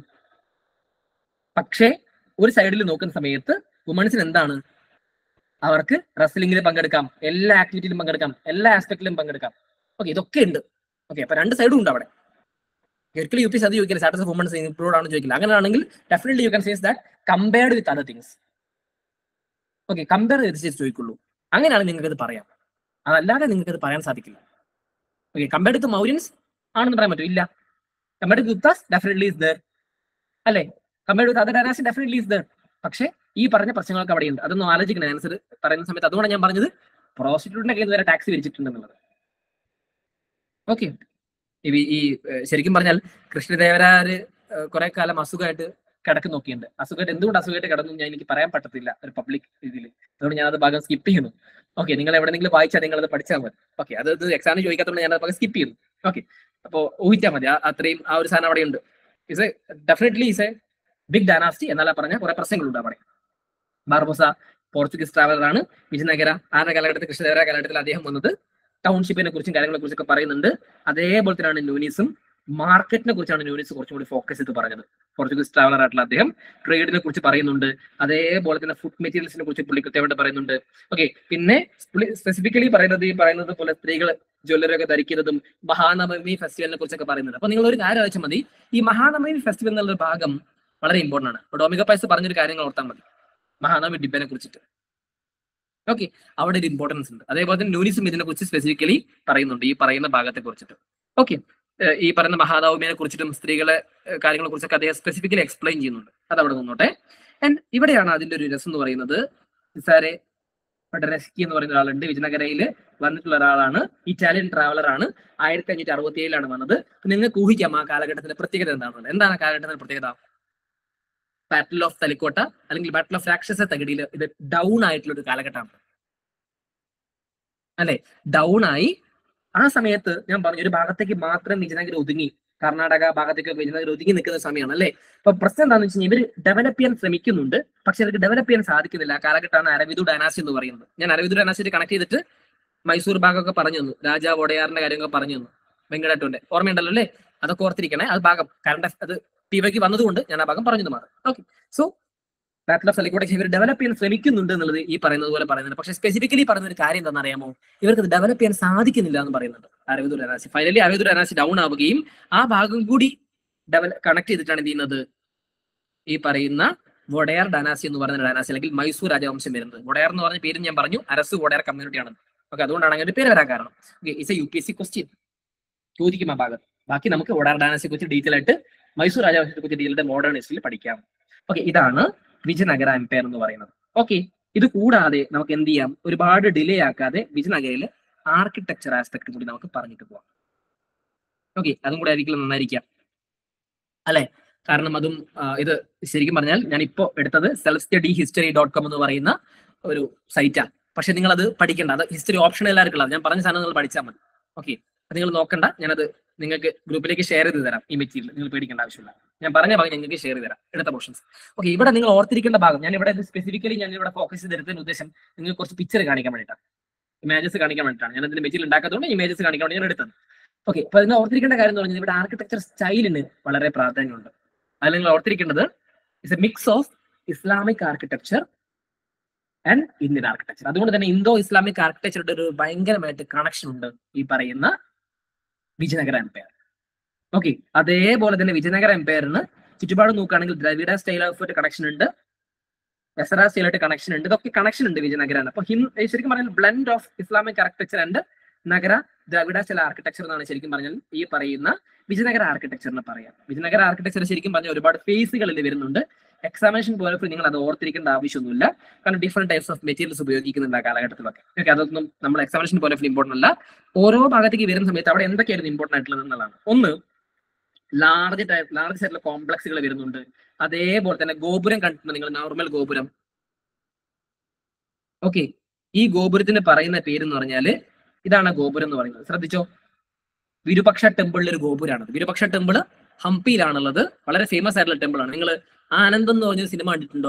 പക്ഷേ ഒരു സൈഡിൽ നോക്കുന്ന സമയത്ത് വുമൺസിന് എന്താണ് അവർക്ക് റെസ്ലിംഗിൽ പങ്കെടുക്കാം എല്ലാ ആക്ടിവിറ്റിയിലും പങ്കെടുക്കാം എല്ലാ ആസ്പെക്റ്റിലും പങ്കെടുക്കാം ഓക്കെ ഇതൊക്കെ ഉണ്ട് ഓക്കെ അപ്പൊ രണ്ട് സൈഡും ഉണ്ട് അവിടെ ഒരിക്കലും യു പി അത് ചോദിക്കില്ല സ്റ്റാറ്റസ് ഓഫ് വുമൺസ് ഇംപ്രൂവ് ആണെന്ന് ചോദിക്കില്ല അങ്ങനെയാണെങ്കിൽ definitely you can says that compared with other things okay compare ചെയ്ത് ചോദിക്കുള്ളൂ അങ്ങനെയാണ് നിങ്ങൾക്ക് ഇത് പറയാം അതല്ലാതെ നിങ്ങൾക്ക് ഇത് പറയാൻ സാധിക്കില്ല ഓക്കെ കമ്പയർഡ് വിത്ത് മൗര്യൻസ് ആണെന്ന് പറയാൻ പറ്റും ഇല്ല compared with Guptas definitely is there അല്ലേ compared with other dynasty definitely is there പക്ഷേ ഈ പറഞ്ഞ പ്രശ്നങ്ങളൊക്കെ അവിടെയുണ്ട് അതൊന്നും ആലോചിക്കണം ആൻസർ പറയുന്ന സമയത്ത് അതുകൊണ്ടാണ് ഞാൻ പറഞ്ഞത് പ്രോസ്റ്റിറ്റ്യൂട്ടിന്റെ കയ്യിൽ നിന്ന് വരെ ടാക്സ് വിരിച്ചിട്ടുണ്ടെന്നുള്ളത് ഓക്കെ ഈ ഈ ഏഹ്, ശരിക്കും പറഞ്ഞാൽ കൃഷ്ണദേവരാര് കുറെ കാലം അസുഖമായിട്ട് കിടക്ക് നോക്കിയിട്ടുണ്ട് അസുഖമായിട്ട് എന്തുകൊണ്ട് അസുഖമായിട്ട് കിടന്നു ഞാൻ എനിക്ക് പറയാൻ പറ്റത്തില്ല ഒരു പബ്ലിക് രീതിയിൽ അതുകൊണ്ട് ഞാൻ അത് ഭാഗം സ്കിപ്പ് ചെയ്യുന്നു ഓക്കെ നിങ്ങൾ എവിടെയെങ്കിലും വായിച്ചാൽ നിങ്ങൾ അത് പഠിച്ചാൽ മതി ഓക്കെ അത് എക്സാമിന് ചോദിക്കാത്തതുകൊണ്ട് ഞാൻ അത് ഭാഗം സ്കിപ്പ് ചെയ്യുന്നു ഓക്കെ അപ്പോൾ ഊഹിച്ചാൽ മതി ആ- അത്രയും ആ ഒരു സാധനം അവിടെ ഉണ്ട് is a definitely is a big dynasty എന്നാലാ പറഞ്ഞ കുറെ പ്രശ്നങ്ങളുണ്ട് അവിടെ ബാർബോസ പോർച്ചുഗീസ് ട്രാവലറാണ് വിജയനഗര ആരുടെ കാലഘട്ടത്തിൽ കൃഷ്ണദേവര കാലഘട്ടത്തിൽ അദ്ദേഹം വന്നത് ടൗൺഷിപ്പിനെ കുറിച്ചും കാര്യങ്ങളെ കുറിച്ചൊക്കെ പറയുന്നുണ്ട് അതേപോലെ തന്നെയാണ് ന്യൂനീസും മാർക്കറ്റിനെ കുറിച്ചാണ് ന്യൂനീസ് കുറച്ചും കൂടി ഫോക്കസ് ചെയ്ത് പറഞ്ഞത് പോർച്ചുഗീസ് ട്രാവലർ ആയിട്ടുള്ള അദ്ദേഹം ട്രേഡിനെ കുറിച്ച് പറയുന്നുണ്ട് അതേപോലെ തന്നെ ഫുഡ് മെറ്റീരിയൽസിനെ കുറിച്ച് പുള്ളി കൃത്യമായിട്ട് പറയുന്നുണ്ട് ഓക്കെ പിന്നെ പുള്ളി സ്പെസിഫിക്കലി പറയുന്നത് ഈ പറയുന്നത് പോലെ സ്ത്രീകൾ ജ്വല്ലറി ഒക്കെ ധരിക്കുന്നതും മഹാനവമി ഫെസ്റ്റിവലിനെ കുറിച്ചൊക്കെ പറയുന്നുണ്ട് അപ്പൊ നിങ്ങൾ ഒരു കാര്യം വെച്ചാൽ മതി ഈ മഹാനവമി ഫെസ്റ്റിവൽ എന്നുള്ള ഭാഗം വളരെ ഇമ്പോർട്ടന്റ് ആണ് അപ്പൊ ഡോമിക പൈസ പറഞ്ഞൊരു കാര്യങ്ങൾ ഓർത്താൽ മതി മഹാനവമി ഡിബനെ കുറിച്ചിട്ട് ഓക്കെ അവിടെ ഒരു ഇമ്പോർട്ടൻസ് ഉണ്ട് അതേപോലെ തന്നെ ന്യൂനിസും ഇതിനെ കുറിച്ച് സ്പെസിഫിക്കലി പറയുന്നുണ്ട് ഈ പറയുന്ന ഭാഗത്തെ കുറിച്ചിട്ട് ഓക്കെ ഈ പറയുന്ന മഹാനവമിയെ കുറിച്ചിട്ടും സ്ത്രീകളെ ഏഹ് കാര്യങ്ങളെ കുറിച്ചൊക്കെ അദ്ദേഹം സ്പെസിഫിക്കലി എക്സ്പ്ലെയിൻ ചെയ്യുന്നുണ്ട് അത് അവിടെ നിന്നോട്ടെ ആൻഡ് ഇവിടെയാണ് അതിന്റെ ഒരു രസം എന്ന് പറയുന്നത് നിസാരെ പട്ടരസ്കി എന്ന് പറയുന്ന ഒരാളുണ്ട് വിജയനഗരയിൽ വന്നിട്ടുള്ള ഒരാളാണ് ഇറ്റാലിയൻ ട്രാവലർ ആണ് ആയിരത്തി അഞ്ഞൂറ്റി അറുപത്തി ഏഴിലാണ് വന്നത് അപ്പൊ നിങ്ങൾക്ക് ഊഹിക്കാം ആ കാലഘട്ടത്തിന്റെ പ്രത്യേകത എന്താണെന്നുള്ളത് എന്താണ് ആ കാലഘട്ടത്തിന്റെ പ്രത്യേകത ബാറ്റിൽ ഓഫ് തലിക്കോട്ട അല്ലെങ്കിൽ ബാറ്റിൽ ഓഫ് രാക്ഷസ തകടിയിൽ ഇത് ഡൗൺ ആയിട്ടുള്ള ഒരു കാലഘട്ടമാണ് അല്ലെ ഡൗൺ ആയി ആ സമയത്ത് ഞാൻ പറഞ്ഞു ഒരു ഭാഗത്തേക്ക് മാത്രം വിജയനഗരം ഒതുങ്ങി കർണാടക ഭാഗത്തേക്ക് വിജയനഗരം ഒതുങ്ങി നിൽക്കുന്ന സമയമാണ് അല്ലേ അപ്പൊ പ്രശ്നം എന്താണെന്ന് വെച്ച് കഴിഞ്ഞാൽ ഇവർ ഡെവലപ്പ് ചെയ്യാൻ ശ്രമിക്കുന്നുണ്ട് പക്ഷെ അവർക്ക് ഡെവലപ്പ് ചെയ്യാൻ സാധിക്കുന്നില്ല ആ കാലഘട്ടമാണ് അരവിന്ദു ഡനാസി എന്ന് പറയുന്നത് ഞാൻ അരവിന്ദു ഡനാസിയെ കണക്ട് ചെയ്തിട്ട് മൈസൂർ ഭാഗമൊക്കെ പറഞ്ഞു തന്നു രാജാവ് ഒടയാറിന്റെ കാര്യങ്ങളൊക്കെ പറഞ്ഞു തന്നു വെങ്കടേട്ടന്റെ ഓർമ്മയുണ്ടല്ലോ അല്ലേ അതൊക്കെ ഓർത്തിരിക്കണേ അത് ഭാഗം കറണ്ട് അത് ടി വിക്ക് വന്നതുകൊണ്ട് ഞാൻ ആ ഭാഗം പറഞ്ഞത് മാത്രം okay so battle of Talikota ഇവർ ഡെവലപ്പ് ചെയ്യാൻ ശ്രമിക്കുന്നുണ്ട് എന്നുള്ളത് ഈ പറയുന്നത് പോലെ പറയുന്നുണ്ട് പക്ഷേ സ്പെസിഫിക്കലി പറയുന്ന ഒരു കാര്യം എന്താണെന്ന് അറിയാമോ ഇവർക്ക് ഇത് ഡെവലപ്പ് ചെയ്യാൻ സാധിക്കുന്നില്ല എന്ന് പറയുന്നുണ്ട് അരവിന്ദു അനാസി ഫൈനലി അരവിന്ദു അനാസി ഡൗൺ ആവുകയും ആ ഭാഗം കൂടി ഡെവല കണക്ട് ചെയ്തിട്ടാണ് എന്ത് ചെയ്യുന്നത് ഈ പറയുന്ന വൊഡയർ ഡനാസി എന്ന് പറയുന്ന ഡനാസി അല്ലെങ്കിൽ മൈസൂർ രാജവംശം വരുന്നത് വൊഡയർ എന്ന് പറഞ്ഞ പേര് ഞാൻ പറഞ്ഞു അരസ് വൊഡയർ കമ്മ്യൂണിറ്റി ആണ് ഓക്കെ അതുകൊണ്ടാണ് അങ്ങനെ ഒരു പേര് വരാൻ കാരണം okay is a U P S C question ചോദിക്കും ആ ഭാഗത്ത് ബാക്കി നമുക്ക് വൊഡയർ ഡനാസിയെ കുറിച്ച് ഡീറ്റെയിൽ ആയിട്ട് മൈസൂർ രാജവംശത്തെ കുറിച്ച് ഡീറ്റെയിൽ ആയിട്ട് മോഡേൺ ഹിസ്റ്ററിയിൽ പഠിക്കാം ഓക്കെ ഇതാണ് വിജയനഗര എംപയർ എന്ന് പറയുന്നത് ഓക്കെ ഇത് കൂടാതെ നമുക്ക് എന്ത് ചെയ്യാം ഒരുപാട് ഡിലേ ആക്കാതെ വിജയനഗരയിലെ ആർക്കിടെക്ചർ ആസ്പെക്ട് കൂടി നമുക്ക് പറഞ്ഞിട്ട് പോവാം ഓക്കെ അതും കൂടെ ആയിരിക്കും നന്നായിരിക്കാം അല്ലെ കാരണം അതും ആ, ഇത് ശരിക്കും പറഞ്ഞാൽ ഞാൻ ഇപ്പോ എടുത്തത് self study history dot com എന്ന് പറയുന്ന ഒരു സൈറ്റാണ് പക്ഷെ നിങ്ങൾ അത് പഠിക്കേണ്ട അത് ഹിസ്റ്ററി ഓപ്ഷൻ എല്ലാവർക്കും ഉള്ളത് ഞാൻ പറഞ്ഞ സാധനം നിങ്ങൾ പഠിച്ചാൽ മതി ഓക്കെ അത് നിങ്ങൾ നോക്കണ്ട ഞാനത് നിങ്ങൾക്ക് ഗ്രൂപ്പിലേക്ക് ഷെയർ ചെയ്ത് തരാം ഈ മെറ്റീരിയൽ നിങ്ങൾ പേടിക്കേണ്ട ആവശ്യമില്ല ഞാൻ പറഞ്ഞ ഭാഗം നിങ്ങൾക്ക് ഷെയർ ചെയ്ത് തരാം എടുത്ത പോർഷൻസ് ഓക്കെ ഇവിടെ നിങ്ങൾ ഓർത്തിരിക്കേണ്ട ഭാഗം ഞാൻ ഇവിടെ സ്പെസിഫിക്കലി ഞാൻ ഇവിടെ ഫോക്കസ് ചെയ്തെടുത്തതിന് ഉദ്ദേശം നിങ്ങൾക്ക് കുറച്ച് പിക്ചർ കാണിക്കാൻ വേണ്ടിയിട്ടാണ് ഇമേജസ് കാണിക്കാൻ വേണ്ടിയിട്ടാണ് ഞാൻ അതിന്റെ മെറ്റീരിയൽ ഉണ്ടാക്കാത്തതുകൊണ്ട് ഇമേജസ് കാണിക്കാൻ വേണ്ടി ഞാൻ എടുത്തത് ഓക്കെ അപ്പൊ നിങ്ങൾ ഓർത്തിരിക്കേണ്ട കാര്യം എന്ന് പറഞ്ഞാൽ ഇവിടെ ആർക്കിടെക്ചർ സ്റ്റൈലിന് വളരെ പ്രാധാന്യമുണ്ട് അതിൽ നിങ്ങൾ ഓർത്തിരിക്കേണ്ടത് it's a mix of Islamic architecture and Indian architecture അതുകൊണ്ട് തന്നെ ഇന്തോ ഇസ്ലാമിക് ആർക്കിടെക്ചറുടെ ഒരു ഭയങ്കരമായിട്ട് കണക്ഷൻ ഉണ്ട് ഈ പറയുന്ന വിജയനഗര എംപയർ ഓക്കെ അതേപോലെ തന്നെ വിജയനഗര എംപയറിന് ചുറ്റുപാട് നോക്കുകയാണെങ്കിൽ ദ്രവിഡ സ്റ്റൈൽ ഓഫ് കണക്ഷൻ ഉണ്ട് എസറ സ്റ്റൈലായിട്ട് കണക്ഷൻ ഉണ്ട് ഇതൊക്കെ കണക്ഷൻ ഉണ്ട് വിജയനഗരാണ് അപ്പൊ ഹിം ശരിക്കും പറഞ്ഞാൽ blend of Islamic architecture and Nagara Dravida style architecture എന്നാണ് ശരിക്കും പറഞ്ഞാൽ ഈ പറയുന്ന വിജയനഗര ആർക്കിടെക്ചറിന് പറയാം വിജയനഗര ആർക്കിടെക്ചർ ശരിക്കും പറഞ്ഞാൽ ഒരുപാട് ഫേസുകളിൽ വരുന്നുണ്ട് എക്സാമിനേഷൻ പോലെ നിങ്ങൾ അത് ഓർത്തിരിക്കേണ്ട ആവശ്യമൊന്നുമില്ല കാരണം ഡിഫറെന്റ് ടൈപ്സ് ഓഫ് മെറ്റീരിയൽസ് ഉപയോഗിക്കുന്നുണ്ട് ആ കാലഘട്ടത്തിലൊക്കെ ഓക്കെ അതൊന്നും നമ്മൾ എക്സാമിനേഷൻ പോലെ ഇമ്പോർട്ടൻ്റ് അല്ല ഓരോ ഭാഗത്തേക്ക് വരുന്ന സമയത്ത് അവിടെ എന്തൊക്കെയായിരുന്നു ഇമ്പോർട്ടൻ്റ് ആയിട്ടുള്ളത് എന്നുള്ളതാണ് ഒന്ന് ലാർജ് ടൈപ്പ് ലാർജ് ആയിട്ടുള്ള കോംപ്ലക്സുകൾ വരുന്നുണ്ട് അതേപോലെ തന്നെ ഗോപുരം കണ്ടിട്ടുണ്ട് നിങ്ങൾ നോർമൽ ഗോപുരം ഓക്കെ ഈ ഗോപുരത്തിന് പറയുന്ന പേര് എന്ന് പറഞ്ഞാല് ഇതാണ് ഗോപുരം എന്ന് പറയുന്നത് ശ്രദ്ധിച്ചോ വിരുപക്ഷ ടെമ്പിളിലെ ഒരു ഗോപുരമാണ് വിരുപക്ഷ ടെമ്പിൾ ഹംപിയിലാണുള്ളത് വളരെ ഫേമസ് ആയിട്ടുള്ള ടെമ്പിൾ ആണ് നിങ്ങൾ ആനന്ദം എന്ന് പറഞ്ഞ സിനിമ കണ്ടിട്ടുണ്ടോ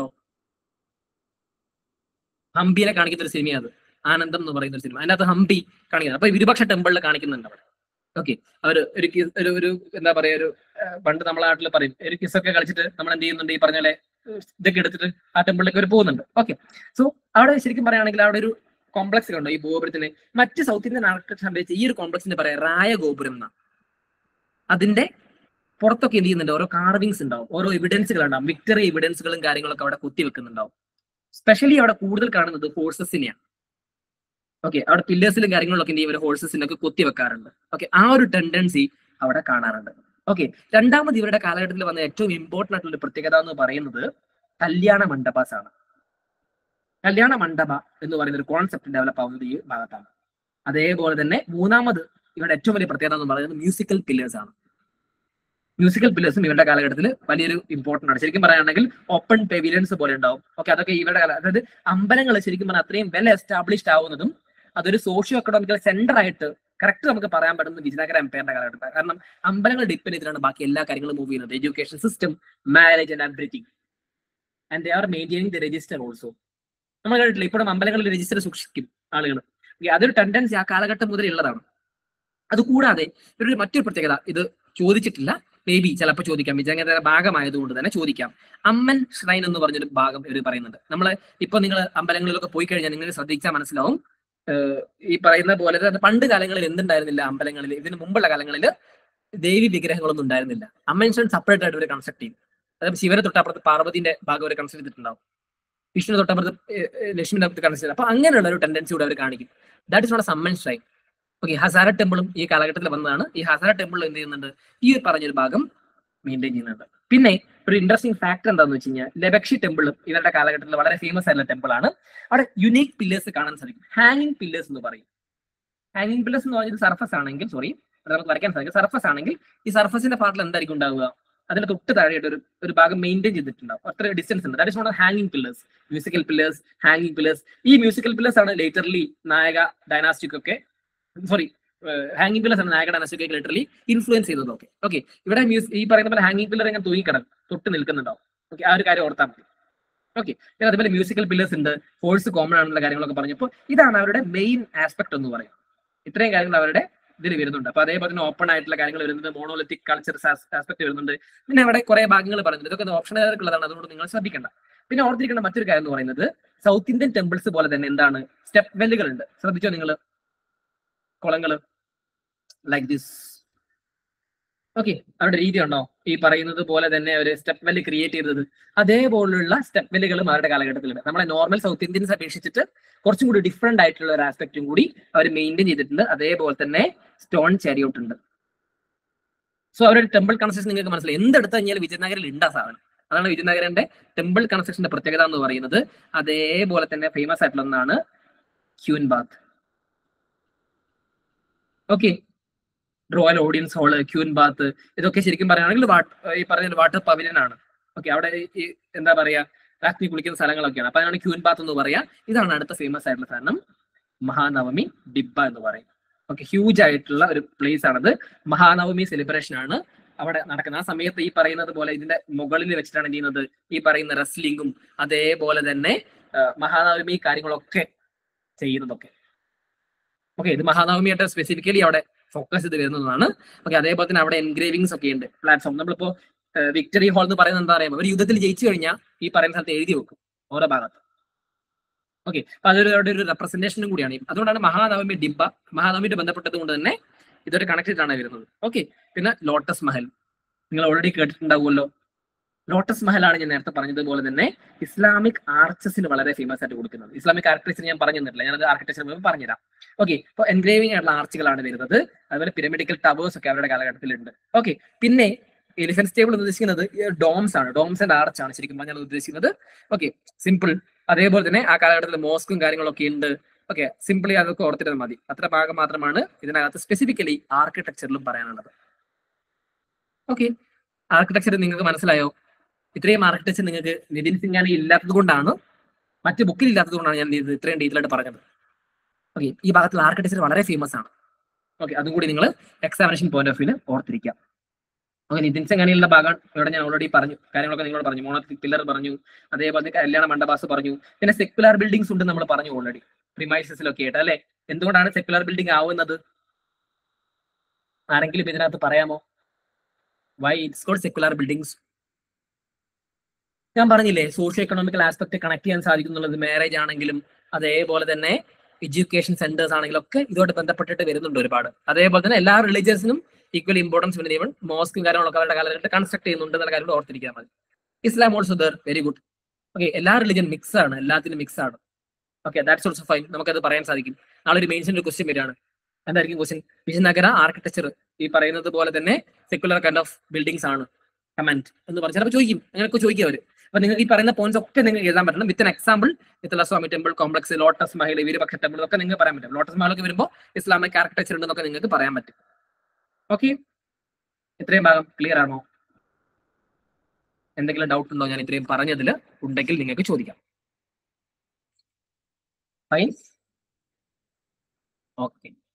ഹംപിയിലെ കാണിക്കുന്ന ഒരു സിനിമയാണ് അത് ആനന്ദം എന്ന് പറയുന്ന ഒരു സിനിമ അതിനകത്ത് ഹംപി കാണിക്കുന്നത് അപ്പൊ വിരുപക്ഷ ടെമ്പിളിൽ കാണിക്കുന്നുണ്ട് അവിടെ ഓക്കെ അവർ ഒരു kiss- ഒരു ഒരു എന്താ പറയാ ഒരു ആ, പണ്ട് നമ്മളെ നാട്ടിൽ പറയും ഒരു കിസ്സൊക്കെ കളിച്ചിട്ട് നമ്മൾ എന്ത് ചെയ്യുന്നുണ്ട് ഈ പറഞ്ഞ പോലെ ഏഹ്, ഇതൊക്കെ എടുത്തിട്ട് ആ ടെമ്പിളിലേക്ക് അവർ പോകുന്നുണ്ട് ഓക്കെ സോ അവിടെ ശരിക്കും പറയുകയാണെങ്കിൽ അവിടെ ഒരു കോംപ്ലക്സ് ഉണ്ട് ഈ ഗോപുരത്തിന് മറ്റ് സൗത്ത് ഇന്ത്യൻ ആർക്കിടെക്ചർ സംബന്ധിച്ച് ഈ ഒരു കോംപ്ലക്സിന്റെ പറയാം റായ ഗോപുരം എന്നാ അതിന്റെ പുറത്തൊക്കെ എന്ത് ചെയ്യുന്നുണ്ട് ഓരോ കാർവിങ്സ് ഉണ്ടാവും ഓരോ എവിഡൻസുകൾ ഉണ്ടാവും വിക്ടറി എവിഡൻസുകളും കാര്യങ്ങളൊക്കെ അവിടെ കുത്തി വെക്കുന്നുണ്ടാവും സ്പെഷ്യലി അവിടെ കൂടുതൽ കാണുന്നത് ഹോഴ്സസിനെയാണ് ഓക്കെ അവിടെ പില്ലേഴ്സിലും കാര്യങ്ങളിലൊക്കെ എന്ത് ചെയ്യും ഇവർ ഹോഴ്സസിനൊക്കെ കുത്തി വെക്കാറുണ്ട് ഓക്കെ ആ ഒരു ടെൻഡൻസി അവിടെ കാണാറുണ്ട് ഓക്കെ രണ്ടാമത് ഇവരുടെ കാലഘട്ടത്തിൽ വന്ന ഏറ്റവും ഇമ്പോർട്ടന്റ് ആയിട്ടുള്ള ഒരു പ്രത്യേകത എന്ന് പറയുന്നത് കല്യാണ മണ്ഡപാസ് ആണ് കല്യാണ മണ്ഡപ എന്ന് പറയുന്ന ഒരു കോൺസെപ്റ്റ് ഡെവലപ്പ് ആവുന്നത് ഈ ഭാഗത്താണ് അതേപോലെ തന്നെ മൂന്നാമത് ഇവരുടെ ഏറ്റവും വലിയ പ്രത്യേകത എന്ന് പറയുന്നത് മ്യൂസിക്കൽ പില്ലേഴ്സ് ആണ് മ്യൂസിക്കൽ പില്ലേഴ്സും ഇവരുടെ കാലഘട്ടത്തിൽ വലിയൊരു ഇമ്പോർട്ടന്റ് ആണ് ശരിക്കും പറയുകയാണെങ്കിൽ ഓപ്പൺ പെവിലിയൻസ് പോലെ ഉണ്ടാവും ഓക്കെ അതൊക്കെ ഇവരുടെ കാല അതായത് അമ്പലങ്ങൾ ശരിക്കും പറഞ്ഞാൽ അത്രയും വെൽ എസ്റ്റാബ്ലിഷ്ഡ് ആവുന്നതും അതൊരു സോഷ്യോ എക്കണോമിക്കൽ സെന്റർ ആയിട്ട് കറക്റ്റ് നമുക്ക് പറയാൻ പറ്റുന്നത് വിജയനഗര എംപയറിന്റെ കാലഘട്ടം കാരണം അമ്പലങ്ങൾ ഡിപ്പെൻഡ് ചെയ്തിട്ടാണ് ബാക്കി എല്ലാ കാര്യങ്ങളും മൂവ് ചെയ്യുന്നത് education system marriage and everything and they are maintaining the register also നമ്മൾ കണ്ടിട്ടില്ല ഇപ്പോഴും അമ്പലങ്ങളിൽ രജിസ്റ്റർ സൂക്ഷിക്കും ആളുകൾ അതൊരു ടെൻഡൻസി ആ കാലഘട്ടം മുതൽ ഉള്ളതാണ് അതുകൂടാതെ ഇവരൊരു മറ്റൊരു പ്രത്യേകത ഇത് ചോദിച്ചിട്ടില്ല മേ ബി ചിലപ്പോൾ ചോദിക്കാം വിജയനഗര ഭാഗമായതുകൊണ്ട് തന്നെ ചോദിക്കാം അമ്മൻ ഷ്രൈൻ എന്ന് പറഞ്ഞൊരു ഭാഗം ഇവർ പറയുന്നുണ്ട് നമ്മളെ ഇപ്പൊ നിങ്ങൾ അമ്പലങ്ങളിലൊക്കെ പോയി കഴിഞ്ഞാൽ നിങ്ങൾ ശ്രദ്ധിച്ചാൽ മനസ്സിലാവും ഏഹ് ഈ പറയുന്ന പോലെ തന്നെ പണ്ട് കാലങ്ങളിൽ എന്തുണ്ടായിരുന്നില്ല അമ്പലങ്ങളിൽ ഇതിന് മുമ്പുള്ള കാലങ്ങളിൽ ദേവി വിഗ്രഹങ്ങളൊന്നും ഉണ്ടായിരുന്നില്ല അമ്മൻ ഷ്രൈൻ സെപ്പറേറ്റ് ആയിട്ട് ഒരു കൺസെപ്റ്റ് ചെയ്യും അതായത് ശിവനെ തൊട്ടപ്പുറത്ത് പാർവതിന്റെ ഭാഗം ഒരു കൺസെപ്റ്റ് ചെയ്തിട്ടുണ്ടാവും വിഷ്ണു തൊട്ടപ്പുറത്ത് ഏഹ്, ഏഹ്, ലക്ഷ്മിന്റെ അപ്പുറത്ത് കൺസെപ്റ്റ് അപ്പൊ അങ്ങനെയുള്ള ഒരു ടെൻഡൻസി കൂടെ അവർ കാണിക്കും that is not summon shrine okay Hazara ടെമ്പിളും ഈ കാലഘട്ടത്തിൽ വന്നതാണ് ഈ ഹസാര ടെമ്പിൾ എന്ത് ചെയ്യുന്നുണ്ട് ഈ ഒരു പറഞ്ഞൊരു ഭാഗം മെയിൻറ്റെയിൻ ചെയ്യുന്നുണ്ട് പിന്നെ ഒരു ഇൻട്രസ്റ്റിംഗ് ഫാക്ടർ എന്താണെന്ന് വെച്ച് കഴിഞ്ഞാൽ ലബക്ഷി ടെമ്പിളും ഇവരുടെ കാലഘട്ടത്തിൽ വളരെ ഫേമസ് ആയിട്ടുള്ള ടെമ്പിൾ ആണ് അവിടെ യുണീക് പില്ലേഴ്സ് കാണാൻ സാധിക്കും ഹാങ്ങിങ് പില്ലേഴ്സ് എന്ന് പറയും ഹാങ്ങിങ് പില്ലേഴ്സ് എന്ന് പറഞ്ഞത് സർഫസ് ആണെങ്കിൽ സോറി നമുക്ക് വരയ്ക്കാൻ സാധിക്കും സർഫസ് ആണെങ്കിൽ ഈ സർഫസിന്റെ പാർട്ടിൽ എന്തായിരിക്കും ഉണ്ടാവുക അതിന് തൊട്ട് താഴെയായിട്ട് ഒരു ഒരു ഭാഗം മെയിൻറ്റെയിൻ ചെയ്തിട്ടുണ്ടാവും അത്ര ഡിസ്റ്റൻസ് ഉണ്ട് ദാറ്റ് ഇസ് നോട്ട് ഹാങ്ങിങ് പില്ലേഴ്സ് മ്യൂസിക്കൽ പില്ലേഴ്സ് ഹാങ്ങിങ് പില്ലേഴ്സ് ഈ മ്യൂസിക്കൽ പില്ലേഴ്സ് ആണ് ലേറ്റർലി നായക ഡൈനാസ്റ്റിക് ഒക്കെ സോറി ഹാങ്ങിങ് പില്ലർ ആണ് നായകട നസുക്കെ ലിറ്ററലി ഇൻഫ്ലുവൻസ് ചെയ്തതൊക്കെ ഓക്കെ ഇവിടെ മ്യൂസ് ഈ പറയുന്ന പോലെ ഹാങ്ങിങ് പില്ലർ ഇങ്ങനെ തൂങ്ങിക്കിടക്കും തൊട്ട് നിൽക്കുന്നുണ്ടാവും ഓക്കെ ആ ഒരു കാര്യം ഓർത്താൽ മതി ഓക്കെ പിന്നെ അതുപോലെ മ്യൂസിക്കൽ പില്ലേഴ്സ് ഉണ്ട് ഫോഴ്സ് കോമൺ ആണെന്നുള്ള കാര്യങ്ങളൊക്കെ പറഞ്ഞപ്പോൾ ഇതാണ് അവരുടെ മെയിൻ ആസ്പെക്ട് എന്ന് പറയുന്നത് ഇത്രയും കാര്യങ്ങൾ അവരുടെ ഇതിൽ വരുന്നുണ്ട് അപ്പൊ അതേപോലെ തന്നെ ഓപ്പൺ ആയിട്ടുള്ള കാര്യങ്ങൾ വരുന്നുണ്ട് മോണോലിത്തിക് കൾച്ചർ ആസ്പെക്ട് വരുന്നുണ്ട് പിന്നെ അവിടെ കുറെ ഭാഗങ്ങൾ പറയുന്നുണ്ട് ഇതൊക്കെ ഓപ്ഷനുള്ളതാണ് അതുകൊണ്ട് നിങ്ങൾ ശ്രദ്ധിക്കേണ്ട പിന്നെ ഓർത്തിരിക്കേണ്ട മറ്റൊരു കാര്യം എന്ന് പറയുന്നത് സൗത്ത് ഇന്ത്യൻ ടെമ്പിൾസ് പോലെ തന്നെ എന്താണ് സ്റ്റെപ്പ് വെല്ലുകൾ ഉണ്ട് ശ്രദ്ധിച്ചോ നിങ്ങൾ കുളങ്ങള് ലൈക്ക് ദിസ് ഓക്കെ അവരുടെ രീതി ഉണ്ടോ ഈ പറയുന്നത് പോലെ തന്നെ ഒരു സ്റ്റെപ്പ് വെല്ല് ക്രിയേറ്റ് ചെയ്തത് അതേപോലുള്ള സ്റ്റെപ്പ് വെല്ലുകളും അവരുടെ കാലഘട്ടത്തിലുണ്ട് നമ്മളെ നോർമൽ സൗത്ത് ഇന്ത്യൻസ് അപേക്ഷിച്ചിട്ട് കുറച്ചും കൂടി ഡിഫറെന്റ് ആയിട്ടുള്ള ഒരു ആസ്പെക്റ്റും കൂടി അവർ മെയിൻറ്റെയിൻ ചെയ്തിട്ടുണ്ട് അതേപോലെ തന്നെ സ്റ്റോൺ ചാരിയോട്ട് ഉണ്ട് സോ അവരുടെ ടെമ്പിൾ കൺസ്ട്രക്ഷൻ നിങ്ങൾക്ക് മനസ്സിലായി എന്തെടുത്ത് കഴിഞ്ഞാൽ വിജയനഗരിൽ ഉണ്ട് ആ സാധനം അതാണ് വിജയനഗരന്റെ ടെമ്പിൾ കൺസ്ട്രക്ഷന്റെ പ്രത്യേകത എന്ന് പറയുന്നത് അതേപോലെ തന്നെ ഫേമസ് ആയിട്ടുള്ള ഒന്നാണ് queen bath okay royal audience hall queen bath ഇതൊക്കെ ശരിക്കും പറയുകയാണെങ്കിൽ ഈ പറഞ്ഞ വാട്ടർ പവിലിയൻ ആണ് ഓക്കെ അവിടെ ഈ എന്താ പറയാ രാത്രി കുളിക്കുന്ന സ്ഥലങ്ങളൊക്കെയാണ് അപ്പൊ അതാണ് ക്യൂൻ ബാത്ത് എന്ന് പറയാ ഇതാണ് അടുത്ത ഫേമസ് ആയിട്ടുള്ള സാധനം മഹാനവമി ഡിബ എന്ന് പറയും ഓക്കെ ഹ്യൂജ് ആയിട്ടുള്ള ഒരു പ്ലേസ് ആണത് മഹാനവമി സെലിബ്രേഷൻ ആണ് അവിടെ നടക്കുന്നത് ആ സമയത്ത് ഈ പറയുന്നത് പോലെ ഇതിന്റെ മുകളിൽ വെച്ചിട്ടാണ് എന്ത് ചെയ്യുന്നത് ഈ പറയുന്ന റെസ്ലിംഗും അതേപോലെ തന്നെ മഹാനവമി കാര്യങ്ങളൊക്കെ ചെയ്യുന്നതൊക്കെ ഓക്കെ ഇത് മഹാനവമിയായിട്ട് സ്പെസിഫിക്കലി അവിടെ ഫോക്കസ് ചെയ്ത് വരുന്നതാണ് ഓക്കെ അതേപോലെ തന്നെ അവിടെ എൻഗ്രേവിങ്സ് ഒക്കെ ഉണ്ട് പ്ലാറ്റ്ഫോം നമ്മളിപ്പോ വിക്ടറി ഹാൾ എന്ന് പറയുന്നത് എന്താ പറയുക ഒരു യുദ്ധത്തിൽ ജയിച്ചു കഴിഞ്ഞാൽ ഈ പറയുന്ന സ്ഥലത്ത് എഴുതി വെക്കും ഓരോ ഭാഗത്ത് ഓക്കെ അപ്പൊ അതൊരു അവിടെ ഒരു റെപ്രസെന്റേഷനും കൂടിയാണ് അതുകൊണ്ടാണ് മഹാനവമി ഡിബ മഹാനവമിയുടെ ബന്ധപ്പെട്ടത് കൊണ്ട് തന്നെ ഇതൊരു കണക്റ്റഡ് ആണ് വരുന്നത് ഓക്കെ പിന്നെ ലോട്ടസ് മഹൽ നിങ്ങൾ ഓൾറെഡി കേട്ടിട്ടുണ്ടാവുമല്ലോ ലോട്ടസ് മഹലാണ് ഞാൻ നേരത്തെ പറഞ്ഞതുപോലെ തന്നെ ഇസ്ലാമിക് ആർച്ചസിന് വളരെ ഫേമസ് ആയിട്ട് കൊടുക്കുന്നത് ഇസ്ലാമിക് ആർക്കിടെക്ചർ ഞാൻ പറഞ്ഞു തന്നിട്ടില്ല ഞാനത് ആർക്കിടെക്ചർ പറഞ്ഞുതരാം ഓക്കെ അപ്പോൾ എൻഗ്രേവിംഗ് ആയിട്ടുള്ള ആർച്ചുകളാണ് വരുന്നത് അതുപോലെ പിരമിഡിക്കൽ ടവേഴ്സ് ഒക്കെ അവരുടെ കാലഘട്ടത്തിലുണ്ട് ഓക്കെ പിന്നെ എലിഫന്റ് സ്റ്റേബിൾ എന്ന് ഉദ്ദേശിക്കുന്നത് ഡോംസ് ആണ് ഡോംസ് ആൻഡ് ആർച്ച് ആണ് ശരിക്കും പറഞ്ഞാൽ ഉദ്ദേശിക്കുന്നത് ഓക്കെ സിമ്പിൾ അതേപോലെ തന്നെ ആ കാലഘട്ടത്തിൽ മോസ്കും കാര്യങ്ങളൊക്കെ ഉണ്ട് ഓക്കെ സിംപിളി അതൊക്കെ ഓർത്തിരുന്നാൽ മതി അത്ര ഭാഗം മാത്രമാണ് ഇതിനകത്ത് സ്പെസിഫിക്കലി ആർക്കിടെക്ചറിലും പറയാനുള്ളത് ഓക്കെ ആർക്കിടെക്ചർ നിങ്ങൾക്ക് മനസ്സിലായോ ഇത്രയും ആർക്കിടെക്ചർ നിങ്ങൾക്ക് നിതിൻ സിംഗാനി ഇല്ലാത്തത് കൊണ്ടാണ് മറ്റ് ബുക്കിൽ ഇല്ലാത്തത് കൊണ്ടാണ് ഞാൻ ഇത് ഇത്രയും ഡീറ്റെയിൽ ആയിട്ട് പറഞ്ഞത് ഓക്കെ ഈ ഭാഗത്തുള്ള ആർക്കിടെക്ചർ വളരെ ഫേമസ് ആണ് ഓക്കെ അതും കൂടി നിങ്ങൾ എക്സാമിനേഷൻ പോയിന്റ് ഓഫ് വ്യൂല് ഓർത്തിരിക്കാം ഓക്കെ നിതിൻ സിംഗാനിയുടെ ഭാഗം ഇവിടെ ഞാൻ ഓൾറെഡി പറഞ്ഞു കാര്യങ്ങളൊക്കെ നിങ്ങളോട് പറഞ്ഞു മോണോത്തിക് പില്ലർ പറഞ്ഞു അതേപോലെ തന്നെ കല്യാണ മണ്ഡപാസ് പറഞ്ഞു പിന്നെ സെക്യുലർ ബിൽഡിംഗ്സ് ഉണ്ട് നമ്മൾ പറഞ്ഞു ഓൾറെഡി പ്രിമൈസസിലൊക്കെ ആയിട്ട് അല്ലെ എന്തുകൊണ്ടാണ് സെക്യുലർ ബിൽഡിംഗ് ആവുന്നത് ആരെങ്കിലും ഇതിനകത്ത് പറയാമോ why it's called secular buildings ഞാൻ പറഞ്ഞില്ലേ സോഷ്യോ എക്കണോമിക്കൽ ആസ്പെക്ട് കണക്ട് ചെയ്യാൻ സാധിക്കുന്നുള്ളത് മാരേജ് ആണെങ്കിലും അതേപോലെ തന്നെ എഡ്യൂക്കേഷൻ സെന്റേഴ്സ് ആണെങ്കിലും ഒക്കെ ഇതോട് ബന്ധപ്പെട്ടിട്ട് വരുന്നുണ്ട് ഒരുപാട് അതേപോലെ തന്നെ എല്ലാ റിലീജിയൻസിനും ഈക്വൽ ഇമ്പോർട്ടൻസ് വരുന്ന ഈവൻ മോസ്കും കാര്യങ്ങളൊക്കെ അവരുടെ കാലഘട്ടത്തിൽ കൺസ്ട്രക്ട് ചെയ്യുന്നുണ്ട് എന്നുള്ള കാര്യം ഓർത്തിരിക്കാൻ മതി Islam also there very good okay എല്ലാ റിലിജൻ മിക്സ് ആണ് എല്ലാത്തിനും മിക്സ് ആണ് ഓക്കെ ദാറ്റ്സ് ഓൾസോ ഫൈൻ നമുക്കത് പറയാൻ സാധിക്കും നാളെ ഒരു മെയിൻസിന്റെ ക്വസ്റ്റ്യൻ വരികയാണ് എന്തായിരിക്കും ക്വസ്റ്റ്യൻ വിജയനഗര ആർക്കിടെക്ചർ ഈ പറയുന്നത് പോലെ തന്നെ സെക്യുലർ കൈൻഡ് ഓഫ് ബിൽഡിംഗ്സ് ആണ് കമന്റ് എന്ന് പറഞ്ഞാൽ ചിലപ്പോൾ ചോദിക്കും അങ്ങനെയൊക്കെ ചോദിക്കും അവർ അപ്പൊ നിങ്ങൾക്ക് ഈ പറയുന്ന പോയിന്റ്സ് ഒക്കെ നിങ്ങൾക്ക് എഴുതാൻ പറ്റണം with example Vitthalaswami temple complex lotus Mahal Virupaksha temple ഒക്കെ നിങ്ങൾക്ക് പറയാൻ പറ്റും ലോട്ടസ് മഹലൊക്കെ വരുമ്പോൾ ഇസ്ലാമിക് ആർക്കിടെക്ചർ ഉണ്ടെന്നൊക്കെ നിങ്ങൾക്ക് പറയാൻ പറ്റും ഓക്കെ ഇത്രയും ഭാഗം ക്ലിയർ ആണോ എന്തെങ്കിലും ഡൗട്ട് ഉണ്ടോ ഞാൻ ഇത്രയും പറഞ്ഞതിൽ ഉണ്ടെങ്കിൽ നിങ്ങൾക്ക് ചോദിക്കാം ഫൈൻ ഓക്കെ